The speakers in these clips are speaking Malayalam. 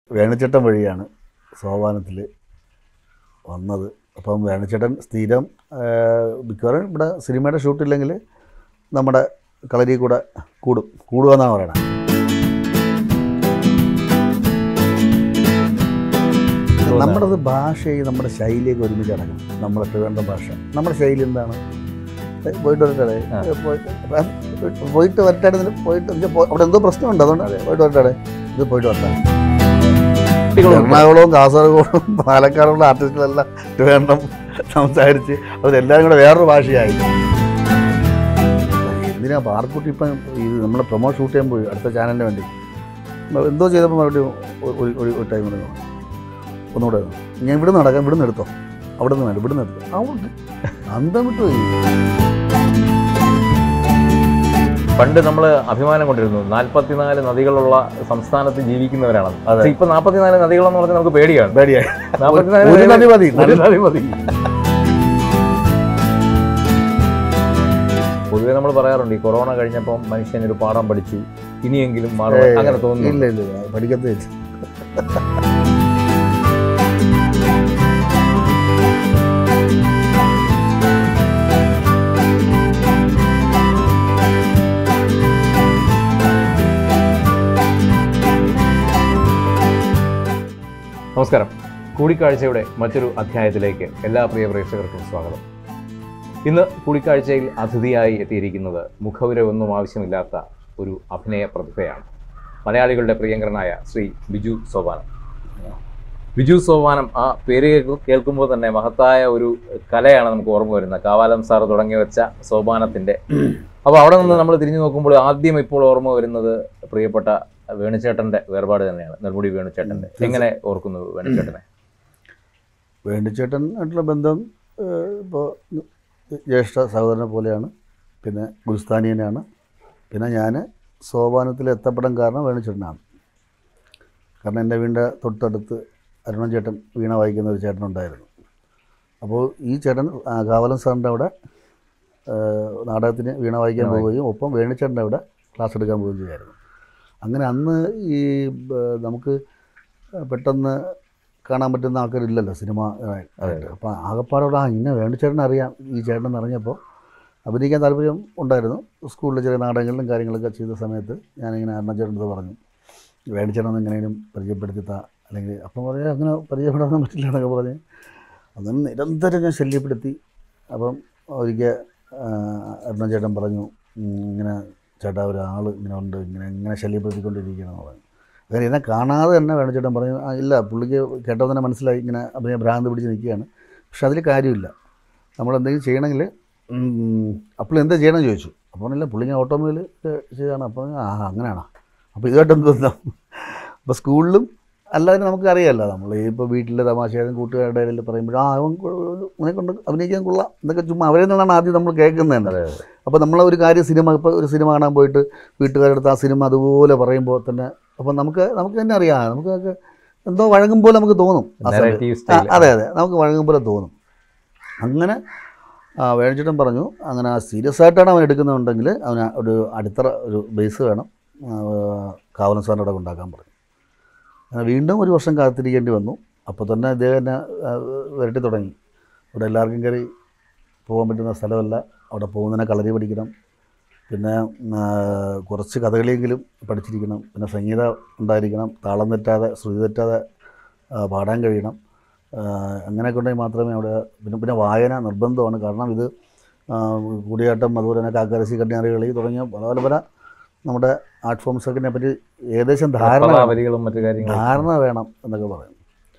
വേണുചേട്ടൻ വഴിയാണ് സോപാനത്തിൽ വന്നത് അപ്പം വേണുചേട്ടൻ സ്ഥിരം ആ, മിക്കവാറും ഇവിടെ സിനിമയുടെ ഷൂട്ടില്ലെങ്കിൽ നമ്മുടെ കളരി കൂടെ കൂടും കൂടുക എന്നാണ് പറയണത് നമ്മുടെ അത് ഭാഷയും നമ്മുടെ ശൈലിയൊക്കെ ഒരുമിച്ച് അടങ്ങും നമ്മുടെ ട്രിവാൻഡ്രം ഭാഷ നമ്മുടെ ശൈലി എന്താണ് ഏ, പോയിട്ട് വരട്ടെ ആ. പോയിട്ട് അപ്പം പോയിട്ട് വരട്ടെ പോയിട്ട് ഇത് പോ- അവിടെ എന്തോ പ്രശ്നമുണ്ട് അതുകൊണ്ട് പോയിട്ട് വരട്ടെ ഇത് പോയിട്ട് വരട്ടെ എറണാകുളവും കാസർഗോഡും പാലക്കാടുള്ള ആർട്ടിസ്റ്റുകളെല്ലാം ട്രിവാൻഡ്രം സംസാരിച്ച് അവരെല്ലാവരും കൂടെ വേറൊരു ഭാഷയായി എന്തിനാ പാർക്കുട്ടി ഇപ്പം ഈ നമ്മളെ പ്രൊമോ ഷൂട്ട് ചെയ്യാൻ പോയി അടുത്ത ചാനലിന് വേണ്ടി എന്തോ ചെയ്തപ്പോൾ മറുപടി ഒരു- ഒരു- ഒരു ഒരു ടൈം കൂടെ ഒന്നുകൂടെ ഞാൻ ഇവിടെ നടക്കാം ഇവിടെ നിന്ന് എടുത്തോ അവിടെ നിന്ന് വേണ്ട ഇവിടെ നിന്ന് എടുത്തോ അവിടെ അന്തം വിട്ടു പോയി പണ്ട് നമ്മൾ അഭിമാനം കൊണ്ടിരുന്നു നാൽപ്പത്തിനാല് നദികളുള്ള സംസ്ഥാനത്ത് ജീവിക്കുന്നവരാണ് അതെ. പക്ഷേ ഇപ്പൊ നാൽപ്പത്തിനാല് നദികളെന്ന് പറഞ്ഞാൽ നമുക്ക് പേടിയാണ് പേടിയായി നാൽപ്പത്തിനാല് ഒരു നദി മതി ഒരു നദി മതി പൊതുവെ നമ്മൾ പറയാറുണ്ട് ഈ കൊറോണ കഴിഞ്ഞപ്പോൾ മനുഷ്യൻ ഒരു പാഠം പഠിച്ചു ഇനിയെങ്കിലും മാറും ഏയ്. അങ്ങനെ തോന്നുന്നു ഇല്ല ഇല്ല ഇല്ല പഠിക്കത്തേ ഇല്ല നമസ്കാരം കൂടിക്കാഴ്ചയുടെ മറ്റൊരു അധ്യായത്തിലേക്ക് എല്ലാ പ്രിയ പ്രേക്ഷകർക്കും സ്വാഗതം ഇന്ന് കൂടിക്കാഴ്ചയിൽ അതിഥിയായി എത്തിയിരിക്കുന്നത് മുഖവുരവൊന്നും ആവശ്യമില്ലാത്ത ഒരു അഭിനയ പ്രതിഭയാണ് മലയാളികളുടെ പ്രിയങ്കരനായ ശ്രീ ബിജു സോപാനം ബിജു സോപാനം ആ പേര് കേൾക്കു- കേൾക്കുമ്പോൾ തന്നെ മഹത്തായ ഒരു കലയാണ് നമുക്ക് ഓർമ്മ വരുന്നത് കാവാലം സാർ തുടങ്ങി വെച്ച സോപാനത്തിന്റെ അപ്പോൾ അവിടെ നിന്ന് നമ്മൾ തിരിഞ്ഞു നോക്കുമ്പോൾ ആദ്യം ഇപ്പോൾ ഓർമ്മ വരുന്നത് പ്രിയപ്പെട്ട വേണുചേട്ടന്റെ വേർപാട് തന്നെയാണ് നെൽമുടി വേണുചേട്ടന്റെ എങ്ങനെ ഓർക്കുന്നു വേണുചേട്ടനെ വേണ്ടിച്ചേട്ടനായിട്ടുള്ള ബന്ധം ഇപ്പോൾ ജ്യേഷ്ഠ സഹോദരനെ പോലെയാണ് പിന്നെ ഗുരുസ്ഥാനീയനാണ് പിന്നെ ഞാൻ സോപാനത്തിൽ എത്തപ്പെടാൻ കാരണം വേണിച്ചേട്ടനാണ് കാരണം എൻ്റെ വീടിൻ്റെ തൊട്ടടുത്ത് അരുണൻ ചേട്ടൻ വീണ വായിക്കുന്ന ഒരു ചേട്ടനുണ്ടായിരുന്നു അപ്പോൾ ഈ ചേട്ടൻ ആ, കാവലം സാറിൻ്റെ അവിടെ ആ, നാടകത്തിന് വീണ വായിക്കാൻ വീണ പോവുകയും ഒപ്പം വേണിച്ചേട്ടൻ്റെ അവിടെ ക്ലാസ് എടുക്കാൻ പോവുകയും ചെയ്യായിരുന്നു അങ്ങനെ അന്ന് ഈ ബ- നമുക്ക് പെട്ടെന്ന് കാണാൻ പറ്റുന്ന ആൾക്കാരില്ലല്ലോ സിനിമ ആയിട്ട് അപ്പോൾ ആകപ്പാടോടെ ആ ഇന്ന വേണിച്ചേട്ടനെ അറിയാം ഈ ചേട്ടൻ അറിഞ്ഞപ്പോൾ അഭിനയിക്കാൻ താല്പര്യം ഉണ്ടായിരുന്നു സ്കൂളിൽ ചെറിയ നാടകങ്ങളിലും കാര്യങ്ങളൊക്കെ ചെയ്ത സമയത്ത് ഞാനിങ്ങനെ അരുണച്ചേട്ടനടുത്ത് പറഞ്ഞു വേണിച്ചേട്ടൻ എങ്ങനെയും പരിചയപ്പെടുത്തി താ അല്ലെങ്കിൽ അപ്പം പറയാം അങ്ങനെ പരിചയപ്പെടാൻ പറ്റില്ല എന്നൊക്കെ പറഞ്ഞ് അങ്ങനെ നിരന്തരം ഞാൻ ശല്യപ്പെടുത്തി അപ്പം ഒരിക്കൽ അരുണച്ചേട്ടൻ പറഞ്ഞു "ഉം, ഇങ്ങനെ ചേട്ടാ ഒരാൾ ഇങ്ങനെ ഉണ്ട് ഇങ്ങനെ ഇങ്ങനെ ശല്യപ്പെടുത്തിക്കൊണ്ടിരിക്കുകയാണെന്ന് പറഞ്ഞു അങ്ങനെ എന്നെ കാണാതെ തന്നെ വേണച്ചേട്ടൻ പറഞ്ഞു ആ ഇല്ല പുള്ളിക്ക് കേട്ടപ്പോൾ തന്നെ മനസ്സിലായി ഇങ്ങനെ അഭിനയ ഭ്രാന്ത് പിടിച്ച് നിൽക്കുകയാണ് പക്ഷെ അതിൽ കാര്യമില്ല നമ്മൾ എന്തെങ്കിലും ചെയ്യണമെങ്കിൽ അപ്പോൾ എന്താ ചെയ്യണമെന്ന് ചോദിച്ചു അപ്പോൾ പറഞ്ഞില്ല പുള്ളി ഞാൻ ഓട്ടോമൊബൈൽ ചെയ്താണ് അപ്പോൾ പറഞ്ഞു, ആ അങ്ങനെയാണോ അപ്പോൾ ഇതുമായിട്ട് എന്ത് ബന്ധം അപ്പോൾ സ്കൂളിലും അല്ലാതെ നമുക്ക് അറിയാമല്ലോ നമ്മൾ ഈ ഇപ്പോൾ വീട്ടിലെ തമാശയായാലും കൂട്ടുകാരുടെ ഇടയിൽ പറയുമ്പോൾ ആ അവൻ കൊ- അവനെ കൊണ്ട് അഭിനയിക്കാൻ കൊള്ളാം എന്നൊക്കെ ചുമ്മാ അവരെ നിന്നാണ് ആദ്യം നമ്മൾ കേൾക്കുന്നത് തന്നെ അതെ അപ്പോൾ നമ്മൾ ഒരു കാര്യം സിനിമ ഇപ്പോൾ ഒരു സിനിമ കാണാൻ പോയിട്ട് വീട്ടുകാരുടെ ആ സിനിമ അതുപോലെ പറയുമ്പോൾ തന്നെ അപ്പോൾ നമുക്ക് നമുക്ക് തന്നെ അറിയാം നമുക്ക് അതൊക്കെ എന്തോ വഴങ്ങും പോലെ നമുക്ക് തോന്നും ആ സമയത്ത്. നെറേറ്റീവ് ആ, സ്റ്റൈൽ അതെ അതെ നമുക്ക് വഴങ്ങും പോലെ തോന്നും അങ്ങനെ ആ, വേണിച്ചേട്ടൻ പറഞ്ഞു അങ്ങനെ സീരിയസ് ആയിട്ടാണ് അവൻ എടുക്കുന്നുണ്ടെങ്കിൽ അവന് ഒരു അടിത്തറ ഒരു ബേസ് വേണം ആ, കാവലൻ സാറിൻ്റെ അവിടെ ഉണ്ടാക്കാൻ പറഞ്ഞു അങ്ങനെ വീണ്ടും ഒരു വർഷം കാത്തിരിക്കേണ്ടി വന്നു അപ്പോൾ തന്നെ ഇദ്ദേഹം എന്നെ ആ, വരട്ടി തുടങ്ങി ഇവിടെ എല്ലാവർക്കും കയറി പോകാൻ പറ്റുന്ന സ്ഥലമല്ല അവിടെ പോകുന്നതിനെ കളരി പഠിക്കണം പിന്നെ ആ, കുറച്ച് കഥകളിയെങ്കിലും പഠിച്ചിരിക്കണം പിന്നെ സംഗീതം ഉണ്ടായിരിക്കണം താളം തെറ്റാതെ ശ്രുതി തെറ്റാതെ ആ, പാടാൻ കഴിയണം ആ, അങ്ങനെയൊക്കെ ഉണ്ടെങ്കിൽ മാത്രമേ അവിടെ പിന്നെ പിന്നെ വായന നിർബന്ധമാണ് കാരണം ഇത് ആ, കൂടിയാട്ടം അതുപോലെ തന്നെ കാക്കരസി കന്യാറികളി തുടങ്ങിയ പല പല പല നമ്മുടെ ആർട്ട് ഫോംസൊക്കെ പറ്റി ഏകദേശം ധാരണ വേണം. വരികളും മറ്റു കാര്യങ്ങളും ധാരണ വേണം എന്നൊക്കെ പറയും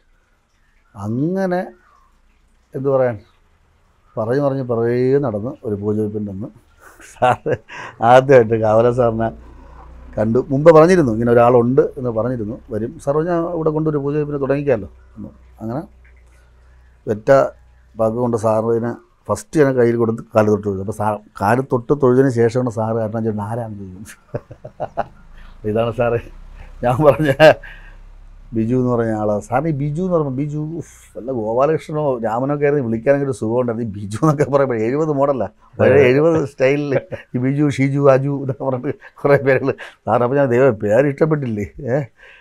അങ്ങനെ എന്തു പറയാൻ പറഞ്ഞു പറഞ്ഞ് പറയേ നടന്ന് ഒരു പൂജവെപ്പിൻ്റെ അന്ന് സാറ് ആദ്യമായിട്ട് കാവല സാറിനെ കണ്ടു മുമ്പ് പറഞ്ഞിരുന്നു ഇങ്ങനെ ഒരാളുണ്ട് എന്ന് പറഞ്ഞിരുന്നു വരും സാർ ഞാൻ ഇവിടെ കൊണ്ടൊരു പൂജവെപ്പിനെ തുടങ്ങിക്കാമല്ലോ എന്ന് അങ്ങനെ വെറ്റ പഗ് കൊണ്ട് സാറിന് ഫസ്റ്റ് ഞാൻ കയ്യിൽ കൊടുത്ത് കാല് തൊട്ട് തൊഴുതു അപ്പോൾ സാർ കാല് തൊട്ട് തൊഴുതിന് ശേഷമാണ് സാറ് കാരണം ചേട്ടൻ ആരാണെന്ന് ചോദിക്കും ഇതാണ് സാറേ ഞാൻ പറഞ്ഞ ബിജു എന്ന് പറഞ്ഞ ആളാണ് സാറിന് ഈ ബിജു എന്ന് പറയുമ്പോൾ ബിജു ഉഫ്, വല്ല ഗോപാലകൃഷ്ണനോ രാമനോ കയറി വിളിക്കാനൊക്കെ ഒരു സുഖം ഉണ്ടായിരുന്നു ഈ ബിജു എന്നൊക്കെ പറയുമ്പോൾ എഴുപത് മോഡല്ല പഴയ എഴുപത് സ്റ്റൈലിൽ ഈ ബിജു ഷിജു അജു എന്നൊക്കെ പറഞ്ഞിട്ട് കുറേ പേരുകൾ സാർ അപ്പോൾ ഞാൻ ദൈവം പേര് ഇഷ്ടപ്പെട്ടില്ലേ ഏ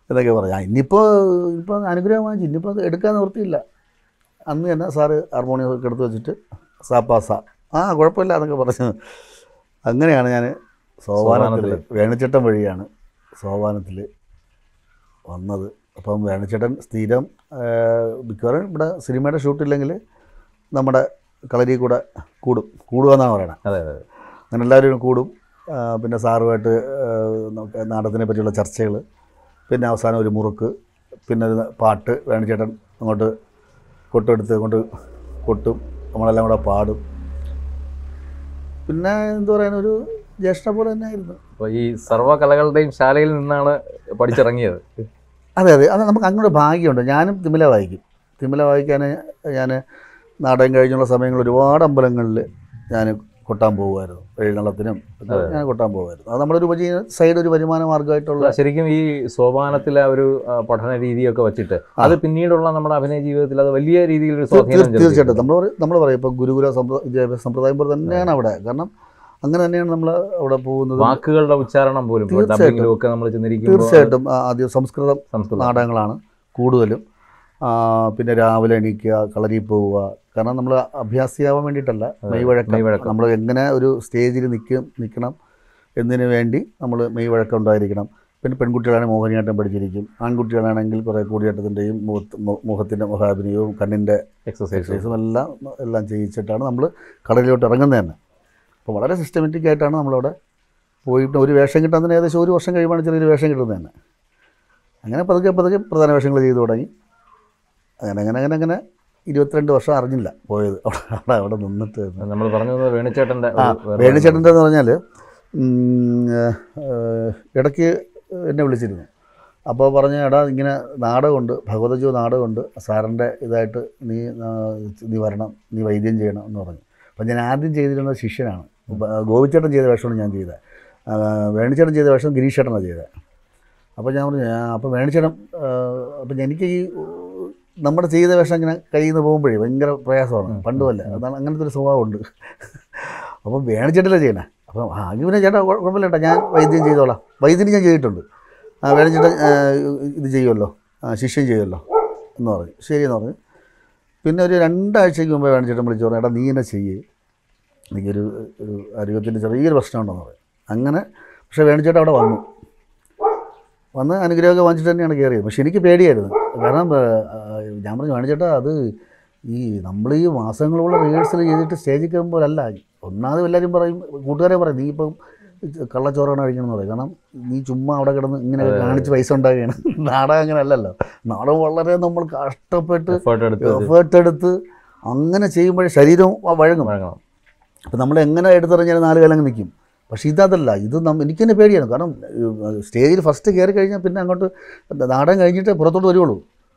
എന്നൊക്കെ പറഞ്ഞു ആ ഇനിയിപ്പോൾ ഇപ്പോൾ അനുഗ്രഹം വാങ്ങിച്ചു ഇനിയിപ്പോൾ അത് എടുക്കാൻ നിവൃത്തിയില്ല അന്ന് തന്നെ സാറ് ഹാർമോണിയം ഒക്കെ എടുത്ത് വെച്ചിട്ട് സാപ്പാസ ആ കുഴപ്പമില്ല എന്നൊക്കെ പറഞ്ഞു അങ്ങനെയാണ് ഞാൻ സോപാനത്തിൽ സോപാനത്തില്. വേണുചേട്ടൻ വഴിയാണ് സോപാനത്തിൽ വന്നത് അപ്പം വേണുചേട്ടൻ സ്ഥിരം ആ, മിക്കവാറും ഇവിടെ സിനിമയുടെ ഷൂട്ടില്ലെങ്കിൽ നമ്മുടെ കളരി കൂടെ കൂടും കൂടുക എന്നാണ് പറയണത് അതെ അതെ അങ്ങനെ എല്ലാവരും കൂടും ആ, പിന്നെ സാറുമായിട്ട് ആ, നമുക്ക് നാടകത്തിനെ പറ്റിയുള്ള ചർച്ചകൾ പിന്നെ അവസാനം ഒരു മുറുക്ക് പിന്നെ ഒരു പാട്ട് വേണുചേട്ടൻ അങ്ങോട്ട് കൊട്ടെടുത്ത് അങ്ങോട്ട് കൊട്ടും നമ്മളെല്ലാം കൂടെ പാടും പിന്നെ എന്താ പറയാൻ ഒരു ജ്യേഷ്ഠ പോലെ തന്നെ ആയിരുന്നു അപ്പോൾ ഈ സർവ്വ കലകളുടെയും ശാലയിൽ നിന്നാണ് പഠിച്ചിറങ്ങിയത് അതെ അതെ അത് നമുക്ക് അങ്ങനെ ഒരു ഭാഗ്യമുണ്ട് ഞാനും തിമില വായിക്കും തിമില വായിക്കാൻ ഞാൻ നാടകം കഴിഞ്ഞുള്ള സമയങ്ങളിൽ ഒരുപാട് അമ്പലങ്ങളിൽ ഞാൻ കൊട്ടാൻ പോകുമായിരുന്നു എഴുന്നള്ളത്തിനും ഒക്കെ ഞാൻ കൊട്ടാൻ പോകുമായിരുന്നു അത് നമ്മുടെ ഒരു ഉപജീവന സൈഡ് ഒരു വരുമാന മാർഗ്ഗമായിട്ടുള്ള ശരിക്കും ഈ സോപാനത്തിലെ ആ ഒരു ആ, പഠന രീതിയൊക്കെ വെച്ചിട്ട് അത് പിന്നീടുള്ള നമ്മുടെ അഭിനയ ജീവിതത്തിൽ അത് വലിയ രീതിയിൽ ഒരു സ്വാധീനം തീർച്ചയായിട്ടും ചെലുത്തിയിട്ടുണ്ട്. നമ്മൾ നമ്മൾ പറയും ഇപ്പോൾ ഗുരുകുല സമ്പ്ര വിദ്യാഭ്യാസ സമ്പ്രദായം പോലെ തന്നെയാണ് അവിടെ കാരണം അങ്ങനെ തന്നെയാണ് നമ്മൾ അവിടെ പോകുന്നത് വാക്കുകളുടെ ഉച്ചാരണം പോലും ഇപ്പോൾ തീർച്ചയായിട്ടും. ഡബിങ്ങിലും ഒക്കെ നമ്മൾ ചെന്നിരിക്കുമ്പോൾ തീർച്ചയായിട്ടും ആ, ആദ്യം സംസ്കൃതം സംസ്കൃതം നാടകങ്ങളാണ് കൂടുതലും ആ, പിന്നെ രാവിലെ എണീക്കുക കളരി പോവുക കാരണം നമ്മൾ അഭ്യാസിയാവാൻ വേണ്ടിയിട്ടല്ല മെയ്വഴക്കം മെയ്വഴക്കം. നമ്മൾ എങ്ങനെ ഒരു സ്റ്റേജിൽ നിൽക്കും നിൽക്കണം എന്നതിന് വേണ്ടി നമ്മൾ മെയ്വഴക്കം ഉണ്ടായിരിക്കണം പിന്നെ പെൺകുട്ടികളാണെങ്കിൽ മോഹിനിയാട്ടം പഠിച്ചിരിക്കും ആൺകുട്ടികളാണെങ്കിൽ കുറേ കൂടിയാട്ടത്തിൻ്റെയും മുഖത്ത് മു- മുഖത്തിൻ്റെ മുഖാഭിനയവും കണ്ണിൻ്റെ എക്സസൈസ് എക്സസൈസും എല്ലാം എല്ലാം ചെയ്യിച്ചിട്ടാണ് നമ്മൾ കടലിലോട്ട് ഇറങ്ങുന്നത് തന്നെ അപ്പോൾ വളരെ സിസ്റ്റമാറ്റിക് ആയിട്ടാണ് നമ്മളവിടെ പോയിട്ട് ഒരു വേഷം കിട്ടാൻ തന്നെ ഏകദേശം ഒരു വർഷം കഴിയുമ്പോൾ ചെറിയൊരു വേഷം കിട്ടുന്നത് തന്നെ അങ്ങനെ പതുക്കെ പതുക്കെ പ്രധാന വേഷങ്ങൾ ചെയ്തു തുടങ്ങി അങ്ങനെ അങ്ങനെ അങ്ങനെ അങ്ങനെ ഇരുപത്തിരണ്ട് വർഷം അറിഞ്ഞില്ല പോയത് അവിടെ അവിടെ അവിടെ നിന്നിട്ട് നമ്മൾ പറഞ്ഞു വന്നത് വേണുചേട്ടൻ്റെ ആ ഒരു വേറെ വേണുചേട്ടൻ്റെ എന്ന് പറഞ്ഞാൽ ഇടയ്ക്ക് എന്നെ വിളിച്ചിരുന്നു അപ്പോൾ പറഞ്ഞ എടാ ഇങ്ങനെ നാടകമുണ്ട് ഭഗവതജോ നാടകമുണ്ട് സാറിൻ്റെ ഇതായിട്ട് നീ ആ, നീ വരണം നീ വൈദ്യം ചെയ്യണം എന്ന് പറഞ്ഞു അപ്പോൾ ഞാൻ ആദ്യം ചെയ്തിരുന്നത് ശിഷ്യനാണ് ബ- ഗോപിച്ചേട്ടൻ ചെയ്ത വേഷമാണ് ഞാൻ ചെയ്തത് ആ, വേണുചേട്ടൻ ചെയ്ത വേഷം ഗിരീഷേട്ടനാണ് ചെയ്തത് അപ്പോൾ ഞാൻ പറഞ്ഞു "ആ, അപ്പോൾ വേണുചേട്ടൻ ആ, അപ്പം എനിക്ക് ഈ ഉ, നമ്മുടെ ചെയ്ത വേഷം ഇങ്ങനെ കയ്യിൽ നിന്ന് പോകുമ്പോഴേ ഭയങ്കര പ്രയാസമാണ് പണ്ടുമല്ല അതാണ് അങ്ങനത്തെ ഒരു സ്വഭാവമുണ്ട് അപ്പം വേണുചേട്ടല്ലേ ചെയ്യണേ അപ്പം ആ എങ്കിൽ പിന്നെ ചേട്ടാ കുഴ- കുഴപ്പമില്ല ചേട്ടാ ഞാൻ വൈദ്യം ചെയ്തോളാം വൈദ്യന് ഞാൻ ചെയ്തിട്ടുണ്ട് ആ വേണുചേട്ടൻ ആ, ഇത് ചെയ്യുമല്ലോ ആ, ശിഷ്യം ചെയ്യുമല്ലോ എന്ന് പറഞ്ഞു ശരി എന്ന് പറഞ്ഞു പിന്നെ ഒരു രണ്ടാഴ്ചയ്ക്ക് മുമ്പേ വേണുചേട്ടൻ വിളിച്ചു പറഞ്ഞു എടാ നീ എന്നെ ചെയ്യേ എനിക്കൊരു ഒരു ആരോഗ്യത്തിൻ്റെ ചെറിയൊരു പ്രശ്നമുണ്ടെന്ന് പറയും അങ്ങനെ പക്ഷേ വേണുചേട്ടൻ അവിടെ വന്നു വന്ന് അനുഗ്രഹമൊക്കെ വാങ്ങിച്ചിട്ട് തന്നെയാണ് കയറിയത് പക്ഷെ എനിക്ക് പേടിയായിരുന്നു കാരണം ആ, ഞാൻ പറഞ്ഞു വേണുചേട്ടാ അത് ഈ നമ്മൾ ഈ മാസങ്ങളോളം റിഹേഴ്സൽ ചെയ്തിട്ട് സ്റ്റേജിൽ കയറുമ്പോഴല്ല ഒന്നാമത് എല്ലാവരും പറയും കൂട്ടുകാരെ പറയും നീ ഇപ്പം കള്ളച്ചോറാണ് കഴിക്കണമെന്ന് പറയും കാരണം നീ ചുമ്മാ അവിടെ കിടന്ന് ഇങ്ങനെ കാണിച്ച് പൈസ ഉണ്ടാക്കുകയാണ് നാടകം അങ്ങനെ അല്ലല്ലോ നാടകം വളരെ നമ്മൾ കഷ്ടപ്പെട്ട് എഫേർട്ട് എടുത്ത് എഫേർട്ട് എടുത്ത് അങ്ങനെ ചെയ്യുമ്പോഴേ ശരീരം വഴങ്ങും വഴങ്ങണം അപ്പം നമ്മൾ എങ്ങനെ എടുത്തെറിഞ്ഞാലും നാല് കാലം നിൽക്കും പക്ഷേ ഇതതല്ല ഇത് നമ്മ എനിക്ക് തന്നെ പേടിയാണ് കാരണം ഏഹ്, സ്റ്റേജിൽ ഫസ്റ്റ് കയറി കഴിഞ്ഞാൽ പിന്നെ അങ്ങോട്ട് നാടകം കഴിഞ്ഞിട്ട് പുറത്തോട്ട് വരുള്ളൂ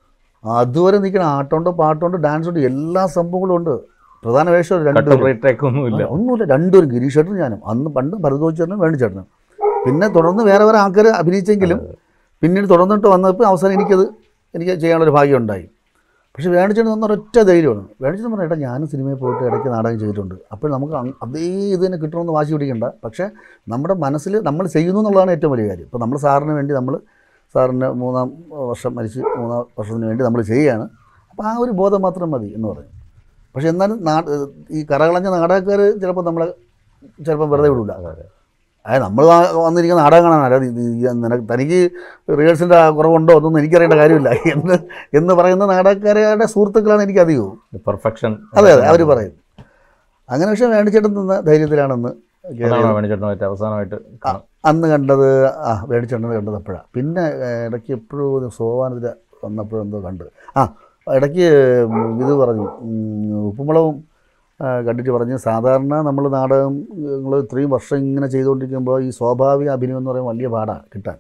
അതുവരെ നിൽക്കണം ആട്ടമുണ്ട് പാട്ടുണ്ട് ഡാൻസ് ഉണ്ട് എല്ലാ സംഭവങ്ങളും ഉണ്ട് പ്രധാന വേഷം കട്ടും രണ്ടുപേരും റീട്രേക്ക് ഒന്നുമില്ല ഒന്നുമില്ല രണ്ടുപേരും ഗിരീഷ് ചേട്ടനും ഞാനും അന്ന് പണ്ട് ഭരതോജ് ചേട്ടനും വേണു ചേട്ടനും പിന്നെ തുടർന്ന് വേറെ വേറെ ആൾക്കാർ അഭിനയിച്ചെങ്കിലും പിന്നീട് തുടർന്നിട്ട് വന്നപ്പോൾ അവസാനം എനിക്കത് എനിക്ക് ചെയ്യാനുള്ളൊരു ഭാഗ്യം ഉണ്ടായി പക്ഷേ വേണിച്ചേട്ടൻ തന്ന ഒരൊറ്റ ധൈര്യമാണ് വേണിച്ചേട്ടൻ പറഞ്ഞ ഏട്ടാ ഞാനും സിനിമയിൽ പോയിട്ട് ഇടയ്ക്ക് നാടകം ചെയ്തിട്ടുണ്ട് അപ്പോൾ നമുക്ക് അങ് അതേ ഇത് തന്നെ കിട്ടണമെന്ന് വാശി പിടിക്കണ്ട പക്ഷേ നമ്മുടെ മനസ്സിൽ നമ്മൾ ചെയ്യുന്നു എന്നുള്ളതാണ് ഏറ്റവും വലിയ കാര്യം ഇപ്പോൾ നമ്മൾ സാറിന് വേണ്ടി നമ്മൾ സാറിന് മൂന്നാം വർഷം മരിച്ച് മൂന്നാം വർഷത്തിന് വേണ്ടി നമ്മൾ ചെയ്യുകയാണ് അപ്പോൾ ആ ഒരു ബോധം മാത്രം മതി എന്ന് പറയും പക്ഷേ എന്നാലും നാട് ഈ കറകളഞ്ഞ നാടകക്കാർ ചിലപ്പോൾ നമ്മളെ ചിലപ്പോൾ വെറുതെ വിടില്ല അതായത് നമ്മൾ വന്നിരിക്കുന്ന നാടകം കാണാനല്ല ഇത് ഈ നിനക്ക് തനിക്ക് റിഹേഴ്സലിൻ്റെ കുറവുണ്ടോ ഒന്നും എനിക്കറിയേണ്ട കാര്യമില്ല എന്ന് എന്ന് പറയുന്ന നാടകക്കാരുടെ സുഹൃത്തുക്കളാണ് എനിക്ക് അധികവും പെർഫെക്ഷൻ അതെ അതെ അവർ പറയും അങ്ങനെ പക്ഷേ വേണിച്ചേട്ടൻ നിന്ന ധൈര്യത്തിലാണെന്ന് അതാണോ വേണിച്ചേട്ടനുമായിട്ട് അവസാനമായിട്ട് കാണാം അന്ന് കണ്ടത് ആ വേണിച്ചേട്ടനെ കണ്ടത് അപ്പോഴാണ് പിന്നെ ഏഹ്, ഇടയ്ക്ക് എപ്പോഴും സോവാനത്തിൽ വന്നപ്പോഴെന്തോ കണ്ട് ആ ഇടയ്ക്ക് ഇത് പറഞ്ഞു ഉം, ഉപ്പുമുളകും ആ, കണ്ടിട്ട് പറഞ്ഞു സാധാരണ നമ്മൾ നാടകം നിങ്ങൾ ഇത്രയും വർഷം ഇങ്ങനെ ചെയ്തുകൊണ്ടിരിക്കുമ്പോൾ ഈ സ്വാഭാവിക അഭിനയം എന്ന് പറയുമ്പോൾ വലിയ പാടാണ് കിട്ടാൻ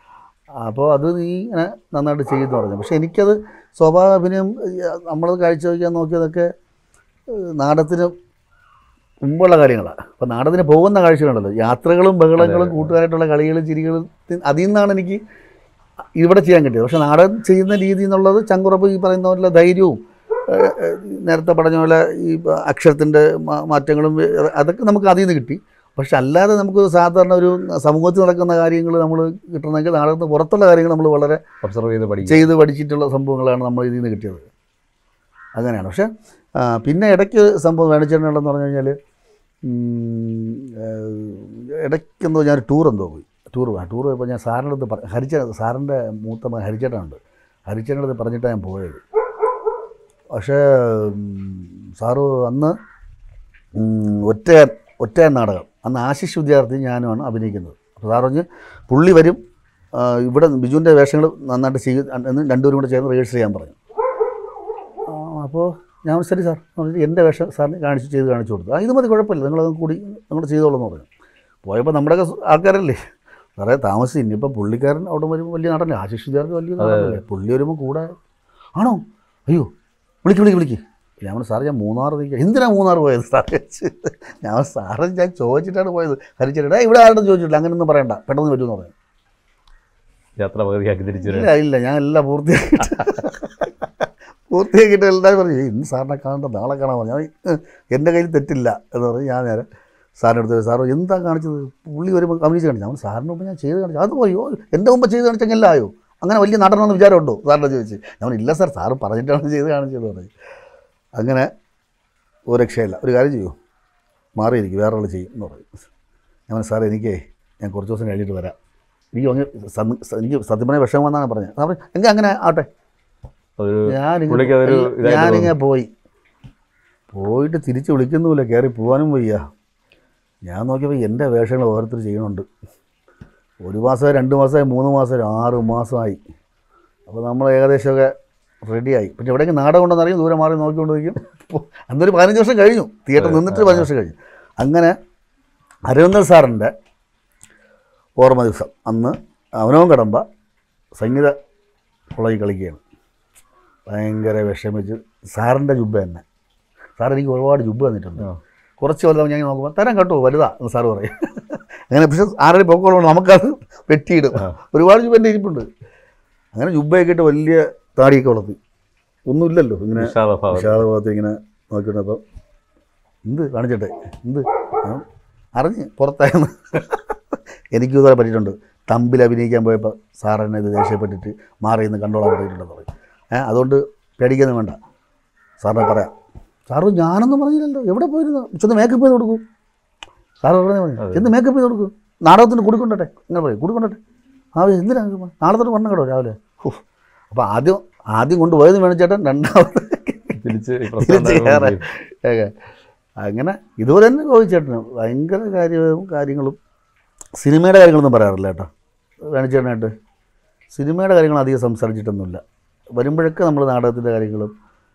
അപ്പോൾ അത് നീ ഇങ്ങനെ നന്നായിട്ട് ചെയ്യുമെന്ന് പറഞ്ഞു പക്ഷേ എനിക്കത് സ്വാഭാവിക അഭിനയം നമ്മൾ കാഴ്ചവെക്കാൻ നോക്കിയതൊക്കെ ഏഹ്, നാടകത്തിന് മുമ്പുള്ള കാര്യങ്ങളാണ് അപ്പോൾ നാടകത്തിന് പോകുന്ന കാഴ്ചകളുണ്ടല്ലോ യാത്രകളും ബഹളങ്ങളും കൂട്ടുകാരായിട്ടുള്ള കളികളും ചിരികളും തി- അതിൽ നിന്നാണ് എനിക്ക് ഇവിടെ ചെയ്യാൻ കിട്ടിയത് പക്ഷേ നാടകം ചെയ്യുന്ന രീതി എന്നുള്ളത് ചങ്കുറപ്പ് ഈ പറയുന്ന പോലെ ധൈര്യവും ഏഹ്, ഏഹ്, നേരത്തെ പറഞ്ഞ പോലെ ഈ അക്ഷരത്തിൻ്റെ മാറ്റങ്ങളും ഏഹ്, അതൊക്കെ നമുക്ക് അതിൽ നിന്ന് കിട്ടി പക്ഷെ അല്ലാതെ നമുക്ക് സാധാരണ ഒരു സമൂഹത്തിൽ നടക്കുന്ന കാര്യങ്ങൾ നമ്മൾ കിട്ടണമെങ്കിൽ നാടകത്തിന് പുറത്തുള്ള കാര്യങ്ങൾ നമ്മൾ വളരെ ഒബ്സർവ് ചെയ്ത് പഠിക്കും ചെയ്ത് പഠിച്ചിട്ടുള്ള സംഭവങ്ങളാണ് നമ്മൾ ഇതിൽ നിന്ന് കിട്ടിയത് അങ്ങനെയാണ് പക്ഷേ ആ, പിന്നെ ഇടയ്ക്ക് സംഭവം വേണിച്ചേട്ടനുള്ളതെന്ന് പറഞ്ഞു കഴിഞ്ഞാൽ ഇടയ്ക്കെന്തോ ഞാൻ ടൂർ എന്തോ പോയി ടൂർ പോയി ടൂർ പോയപ്പോൾ ഞാൻ സാറിൻ്റെ അടുത്ത് പറ ഹരിച്ച സാറിൻ്റെ മൂത്ത മകൻ ഹരിച്ചേട്ടനുണ്ട് ഹരിച്ചേട്ടൻ്റെ അടുത്ത് പറഞ്ഞിട്ടാണ് ഞാൻ പോയത് പക്ഷേ ഉം, സാറ് അന്ന് ഉം, ഒറ്റ ഒറ്റ നാടകം അന്ന് ആശിഷ് വിദ്യാർത്ഥി ഞാനുമാണ് അഭിനയിക്കുന്നത് അപ്പോൾ സാർ പറഞ്ഞ് പുള്ളി വരും ആ, ഇവിടെ ബിജുവിൻ്റെ വേഷങ്ങൾ നന്നായിട്ട് ചെയ്ത് എന്ന് രണ്ടുപേരും കൂടെ ചേർന്ന് റിഹേഴ്സൽ ചെയ്യാൻ പറഞ്ഞു ആ, അപ്പോൾ ഞാൻ പറഞ്ഞു, ശരി സാർ എന്ന് പറഞ്ഞിട്ട് എൻ്റെ വേഷം സാറിന് കാണിച്ച് ചെയ്ത് കാണിച്ചു കൊടുത്തു ആ ഇത് മതി കുഴപ്പമില്ല നിങ്ങളത് കൂടി നിങ്ങൾ ചെയ്തോളൂ എന്ന് പറഞ്ഞു പോയപ്പോൾ നമ്മുടെയൊക്കെ സ് ആൾക്കാരല്ലേ സാറേ താമസിച്ച് ഇനിയിപ്പോൾ പുള്ളിക്കാരൻ അവിടെ വരുമ്പോൾ വലിയ നടനല്ലേ ആശിഷ് വിദ്യാർത്ഥി വലിയ നടനല്ലേ പുള്ളി വരുമ്പോൾ കൂടെ ആണോ അയ്യോ വിളിക്ക് വിളിക്ക് വിളിക്ക് ഞാൻ പറഞ്ഞു സാറേ ഞാൻ മൂന്നാർ നിൽക്കുക എന്തിനാണ് മൂന്നാർ പോയത് സാറേ ചോദിച്ചു. ഞാൻ പറഞ്ഞു, സാറേ ഞാൻ ചോദിച്ചിട്ടാണ് പോയത് ഹരിച്ചേട്ടാ ഇവിടെ ആരുടെ ചോദിച്ചിട്ടില്ല അങ്ങനെയൊന്നും പറയണ്ട പെട്ടെന്ന് പറ്റുമെന്ന് പറഞ്ഞു യാത്ര പകുതിയാക്കി തിരിച്ചു വരാൻ ഇല്ല ഇല്ല ഞാൻ എല്ലാം പൂർത്തിയാക്കിയിട്ട് പൂർത്തിയാക്കിയിട്ട് എല്ലാവരും പറഞ്ഞു "ഏയ്, ഇന്ന് സാറിനെ കാണണ്ട നാളെ കാണാൻ പറഞ്ഞു ഞാൻ "ഏഹ്, എൻ്റെ കയ്യിൽ തെറ്റില്ല എന്ന് പറഞ്ഞ് ഞാൻ നേരെ സാറിൻ്റെ അടുത്ത് പോയി, സാറ് എന്താ കാണിച്ചത് പുള്ളി വരുമ്പോൾ അഭിനയിച്ച് കാണിച്ചു അവൻ സാറിന് മുമ്പ് ഞാൻ ചെയ്ത് കാണിച്ചു അത് പോയോ എൻ്റെ മുമ്പ് ചെയ്ത് കാണിച്ചെങ്കിൽ എല്ലാം ആയോ അങ്ങനെ വലിയ നടണമെന്ന് വിചാരമുണ്ടോ സാറിനെ ചോദിച്ച് ഞാൻ പറഞ്ഞു, ഇല്ല സാർ സാറ് പറഞ്ഞിട്ടാണ് ചെയ്ത് കാണിച്ചത് പറഞ്ഞു അങ്ങനെ ഒരു രക്ഷയില്ല ഒരു കാര്യം ചെയ്യൂ മാറിയിരിക്കും വേറെ ആൾ ചെയ്യും എന്ന് പറയും ഞാൻ പറഞ്ഞു, സാർ എനിക്കേ ഞാൻ കുറച്ച് ദിവസം കഴിഞ്ഞിട്ട് വരാം എനിക്ക് അങ്ങ് സം- സ- എനിക്ക് സത്യം പറഞ്ഞ വിഷമം വന്നാണ് പറഞ്ഞത് സാർ പറഞ്ഞു, എങ്കിൽ അങ്ങനെ ആട്ടെ ഒരു ഞാനിങ്ങനെ പുള്ളിക്ക് അതൊരു ഇതായിട്ട് ഞാനിങ്ങനെ പോയി പോയിട്ട് തിരിച്ച് വിളിക്കുന്നുമില്ല കയറി പോകാനും വയ്യ ഞാൻ നോക്കിയപ്പോൾ എൻ്റെ വേഷങ്ങൾ ഓരോരുത്തർ ചെയ്യണുണ്ട് ഒരു മാസമായി രണ്ട് മാസമായി മൂന്ന് മാസമായി ആറ് മാസമായി അപ്പോൾ നമ്മൾ ഏകദേശമൊക്കെ റെഡിയായി പിന്നെ എവിടെയെങ്കിലും നാടകം ഉണ്ടെന്ന് അറിയും ദൂരെ മാറി നോക്കിക്കൊണ്ടിരിക്കും അന്നൊരു പതിനഞ്ച് വർഷം കഴിഞ്ഞു തിയേറ്റർ നിന്നിട്ട് പതിനഞ്ച് വർഷം കഴിഞ്ഞു അങ്ങനെ അരവിന്ദൻ സാറിൻ്റെ ഓർമ്മ ദിവസം അന്ന് അവനവും കടമ്പ സംഗീത കോളേജിൽ കളിക്കുകയാണ് ഭയങ്കര വിഷമിച്ച് സാറിൻ്റെ ജുബ്ബ തന്നെ സാർ എനിക്ക് ഒരുപാട് ജുബ്ബ തന്നിട്ടുണ്ട് ആ. കുറച്ച് വലുതാവും ഞാൻ നോക്കുമ്പോൾ തരാൻ കേട്ടോ വലുതാ എന്ന് സാറ് പറയും അങ്ങനെ പക്ഷേ ആരുടെ പൊക്കമുള്ളതുകൊണ്ട് നമുക്കത് വെട്ടിയിടും ആ. ഒരുപാട് ജുബ്ബ എൻ്റെ ഇരിപ്പുണ്ട് അങ്ങനെ ജുബ്ബയൊക്കെ ഇട്ട് വലിയ താടിയൊക്കെ വളർത്തി ഒന്നുമില്ലല്ലോ ഇങ്ങനെ വിഷാദഭാവം വിഷാദഭാഗത്ത് ഇങ്ങനെ നോക്കിയിട്ടപ്പം എന്ത് കാണിച്ചട്ടെ എന്ത് ഞാൻ അറിഞ്ഞ് പുറത്തായെന്ന് എനിക്കും ഇതുവരെ പറ്റിയിട്ടുണ്ട് തമ്പിൽ അഭിനയിക്കാൻ പോയപ്പോൾ സാറിനെ ഇത് ദേഷ്യപ്പെട്ടിട്ട് മാറി നിന്ന് കണ്ടോളാൻ പറഞ്ഞിട്ടുണ്ടെന്ന് പറയും ഏഹ് അതുകൊണ്ട് പേടിക്കൊന്നും വേണ്ട സാറിനെ പറയാം സാറ് ഞാനൊന്നും പറഞ്ഞില്ലല്ലോ എവിടെ പോയിരുന്നു ചെന്ന് മേക്കപ്പ് ചെയ്ത് കൊടുക്കൂ സാറ് പറഞ്ഞാൽ മതി അതെ. ചെന്ന് മേക്കപ്പ് ചെയ്ത് കൊടുക്കൂ നാടകത്തിന് കുടിക്കൊണ്ടട്ടെ ഇങ്ങനെ പറയും കുടിക്കൊണ്ടട്ടെ ആ എന്തിനാണ് നാളെ തൊട്ട് പറഞ്ഞു കേട്ടോ രാവിലെ അപ്പോൾ ആദ്യം ആദ്യം കൊണ്ടുപോയത് വേണിച്ചേട്ടൻ രണ്ടാമത് തിരിച്ച് ഈ തിരിച്ച് പ്രസ്ഥാനം കയറാൻ. ഏക. അങ്ങനെ ഇതുപോലെ തന്നെ ഗോപിച്ചേട്ടന് ഭയങ്കര കാര്യവും കാര്യങ്ങളും സിനിമയുടെ കാര്യങ്ങളൊന്നും പറയാറില്ല കേട്ടോ വേണിച്ചേട്ടനായിട്ട് സിനിമയുടെ കാര്യങ്ങൾ അധികം സംസാരിച്ചിട്ടൊന്നുമില്ല വരുമ്പോഴൊക്കെ നമ്മൾ നാടകത്തിൻ്റെ കാര്യങ്ങളും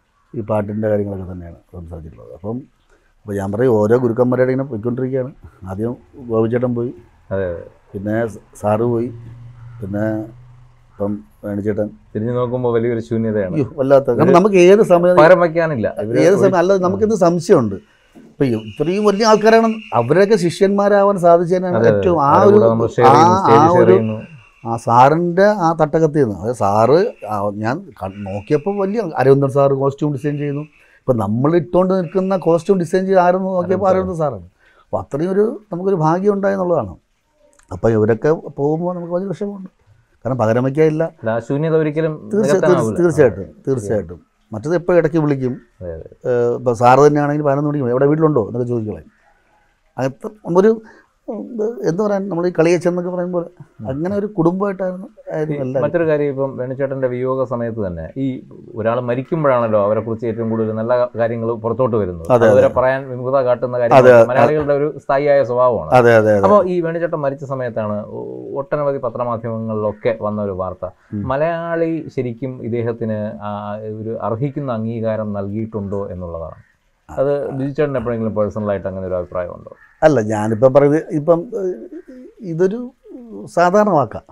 ഈ പാട്ടിൻ്റെ കാര്യങ്ങളൊക്കെ തന്നെയാണ് സംസാരിച്ചിട്ടുള്ളത് അപ്പം അപ്പോൾ ഞാൻ പറയും ഓരോ ഗുരുക്കന്മാരുടെ ഇങ്ങനെ പോയിക്കൊണ്ടിരിക്കുകയാണ് ആദ്യം ഗോപിച്ചേട്ടൻ പോയി അതെ പിന്നെ സാറ് പോയി പിന്നെ ഇപ്പം വേണിച്ചേട്ടൻ തിരിഞ്ഞു നോക്കുമ്പോൾ വലിയൊരു ശൂന്യതയാണ് അയ്യോ വല്ലാത്ത കാരണം നമുക്ക് ഏത് സമയം പകരം വയ്ക്കാനില്ല ഇവര് ഏത് സമയം അല്ല നമുക്കിന്ന് സംശയമുണ്ട് ഇപ്പൊ ഈ ഇത്രയും വലിയ ആൾക്കാരാണ് അവരൊക്കെ ശിഷ്യന്മാരാവാൻ സാധിച്ചതിനാണ് അതെ, അതെ. ഏറ്റവും ആ അവരുടെ ഒരു കൂടെ നമ്മൾ ഷെയർ ചെയ്യുന്നു ആ- ആ സ്റ്റേജ് ഷെയർ ഒരു ചെയ്യുന്നു ആ സാറിൻ്റെ ആ തട്ടകത്തിൽ നിന്ന് അതായത് സാറ് ആ ഞാൻ ക- നോക്കിയപ്പോൾ വലിയ അരവിന്ദൻ സാറ് കോസ്റ്റ്യൂം ഡിസൈൻ ചെയ്യുന്നു ഇപ്പം നമ്മൾ ഇട്ടുകൊണ്ട് നിൽക്കുന്ന കോസ്റ്റ്യൂം ഡിസൈൻ ചെയ്ത് ആരെന്ന് നോക്കിയപ്പോൾ അരവിന്ദൻ സാറാണ് അപ്പോൾ അത്രയും ഒരു നമുക്കൊരു ഭാഗ്യം ഉണ്ടായെന്നുള്ളതാണ് അപ്പോൾ ഇവരൊക്കെ പോകുമ്പോൾ നമുക്ക് വലിയ വിഷമമുണ്ട് കാരണം പകരം വയ്ക്കാനില്ല അല്ല, ആ ശൂന്യത ഒരിക്കലും തീർച്ച- നികത്താനാവില്ല. തീർച്ച- തീർച്ചയായിട്ടും തീർച്ചയായിട്ടും മറ്റത് എപ്പോൾ ഇടയ്ക്ക് വിളിക്കും അതെ, അതെ. ഇപ്പോൾ സാറ് തന്നെയാണെങ്കിൽ പതിനൊന്ന് മണിക്ക് എവിടെ വീട്ടിലുണ്ടോ എന്നൊക്കെ ചോദിക്കളെ അകത്ത് ഒരു ഉം, എന്താ പറയാൻ നമ്മൾ ഈ കളിയച്ചൻ എന്നൊക്കെ പറയുമ്പോൾ അങ്ങനെ ഒരു കുടുംബമായിട്ടായിരുന്നു ആയിരുന്നു എല്ലാവരും മറ്റൊരു കാര്യം ഇപ്പം വേണുചേട്ടന്റെ വിയോഗ സമയത്ത് തന്നെ ഈ ഒരാൾ മരിക്കുമ്പോഴാണല്ലോ അവരെ കുറിച്ച് ഏറ്റവും കൂടുതൽ നല്ല കാര്യങ്ങൾ പുറത്തോട്ട് വരുന്നത് അതെ, അതുവരെ പറയാൻ വിമുഖത കാട്ടുന്ന അതെ, കാര്യം അതെ. മലയാളികളുടെ ഒരു സ്ഥായിയായ സ്വഭാവമാണ് അതെ അതെ അതെ അപ്പോൾ ഈ വേണുചേട്ടൻ മരിച്ച സമയത്താണ് ഒ- ഒട്ടനവധി പത്രമാധ്യമങ്ങളിലൊക്കെ വന്ന ഒരു വാർത്ത ഉം. മലയാളി ശരിക്കും ഇദ്ദേഹത്തിന് ആ ഒരു അർഹിക്കുന്ന അംഗീകാരം നൽകിയിട്ടുണ്ടോ എന്നുള്ളതാണ് അത് ബിജുചേട്ടൻ എപ്പോഴെങ്കിലും പേഴ്സണലായിട്ട് അങ്ങനെ ഒരു അഭിപ്രായമുണ്ടോ അല്ല ഞാനിപ്പം പറയുന്നത് ഇപ്പം ഏഹ്, ഇതൊരു സാധാരണ വാക്കാണ്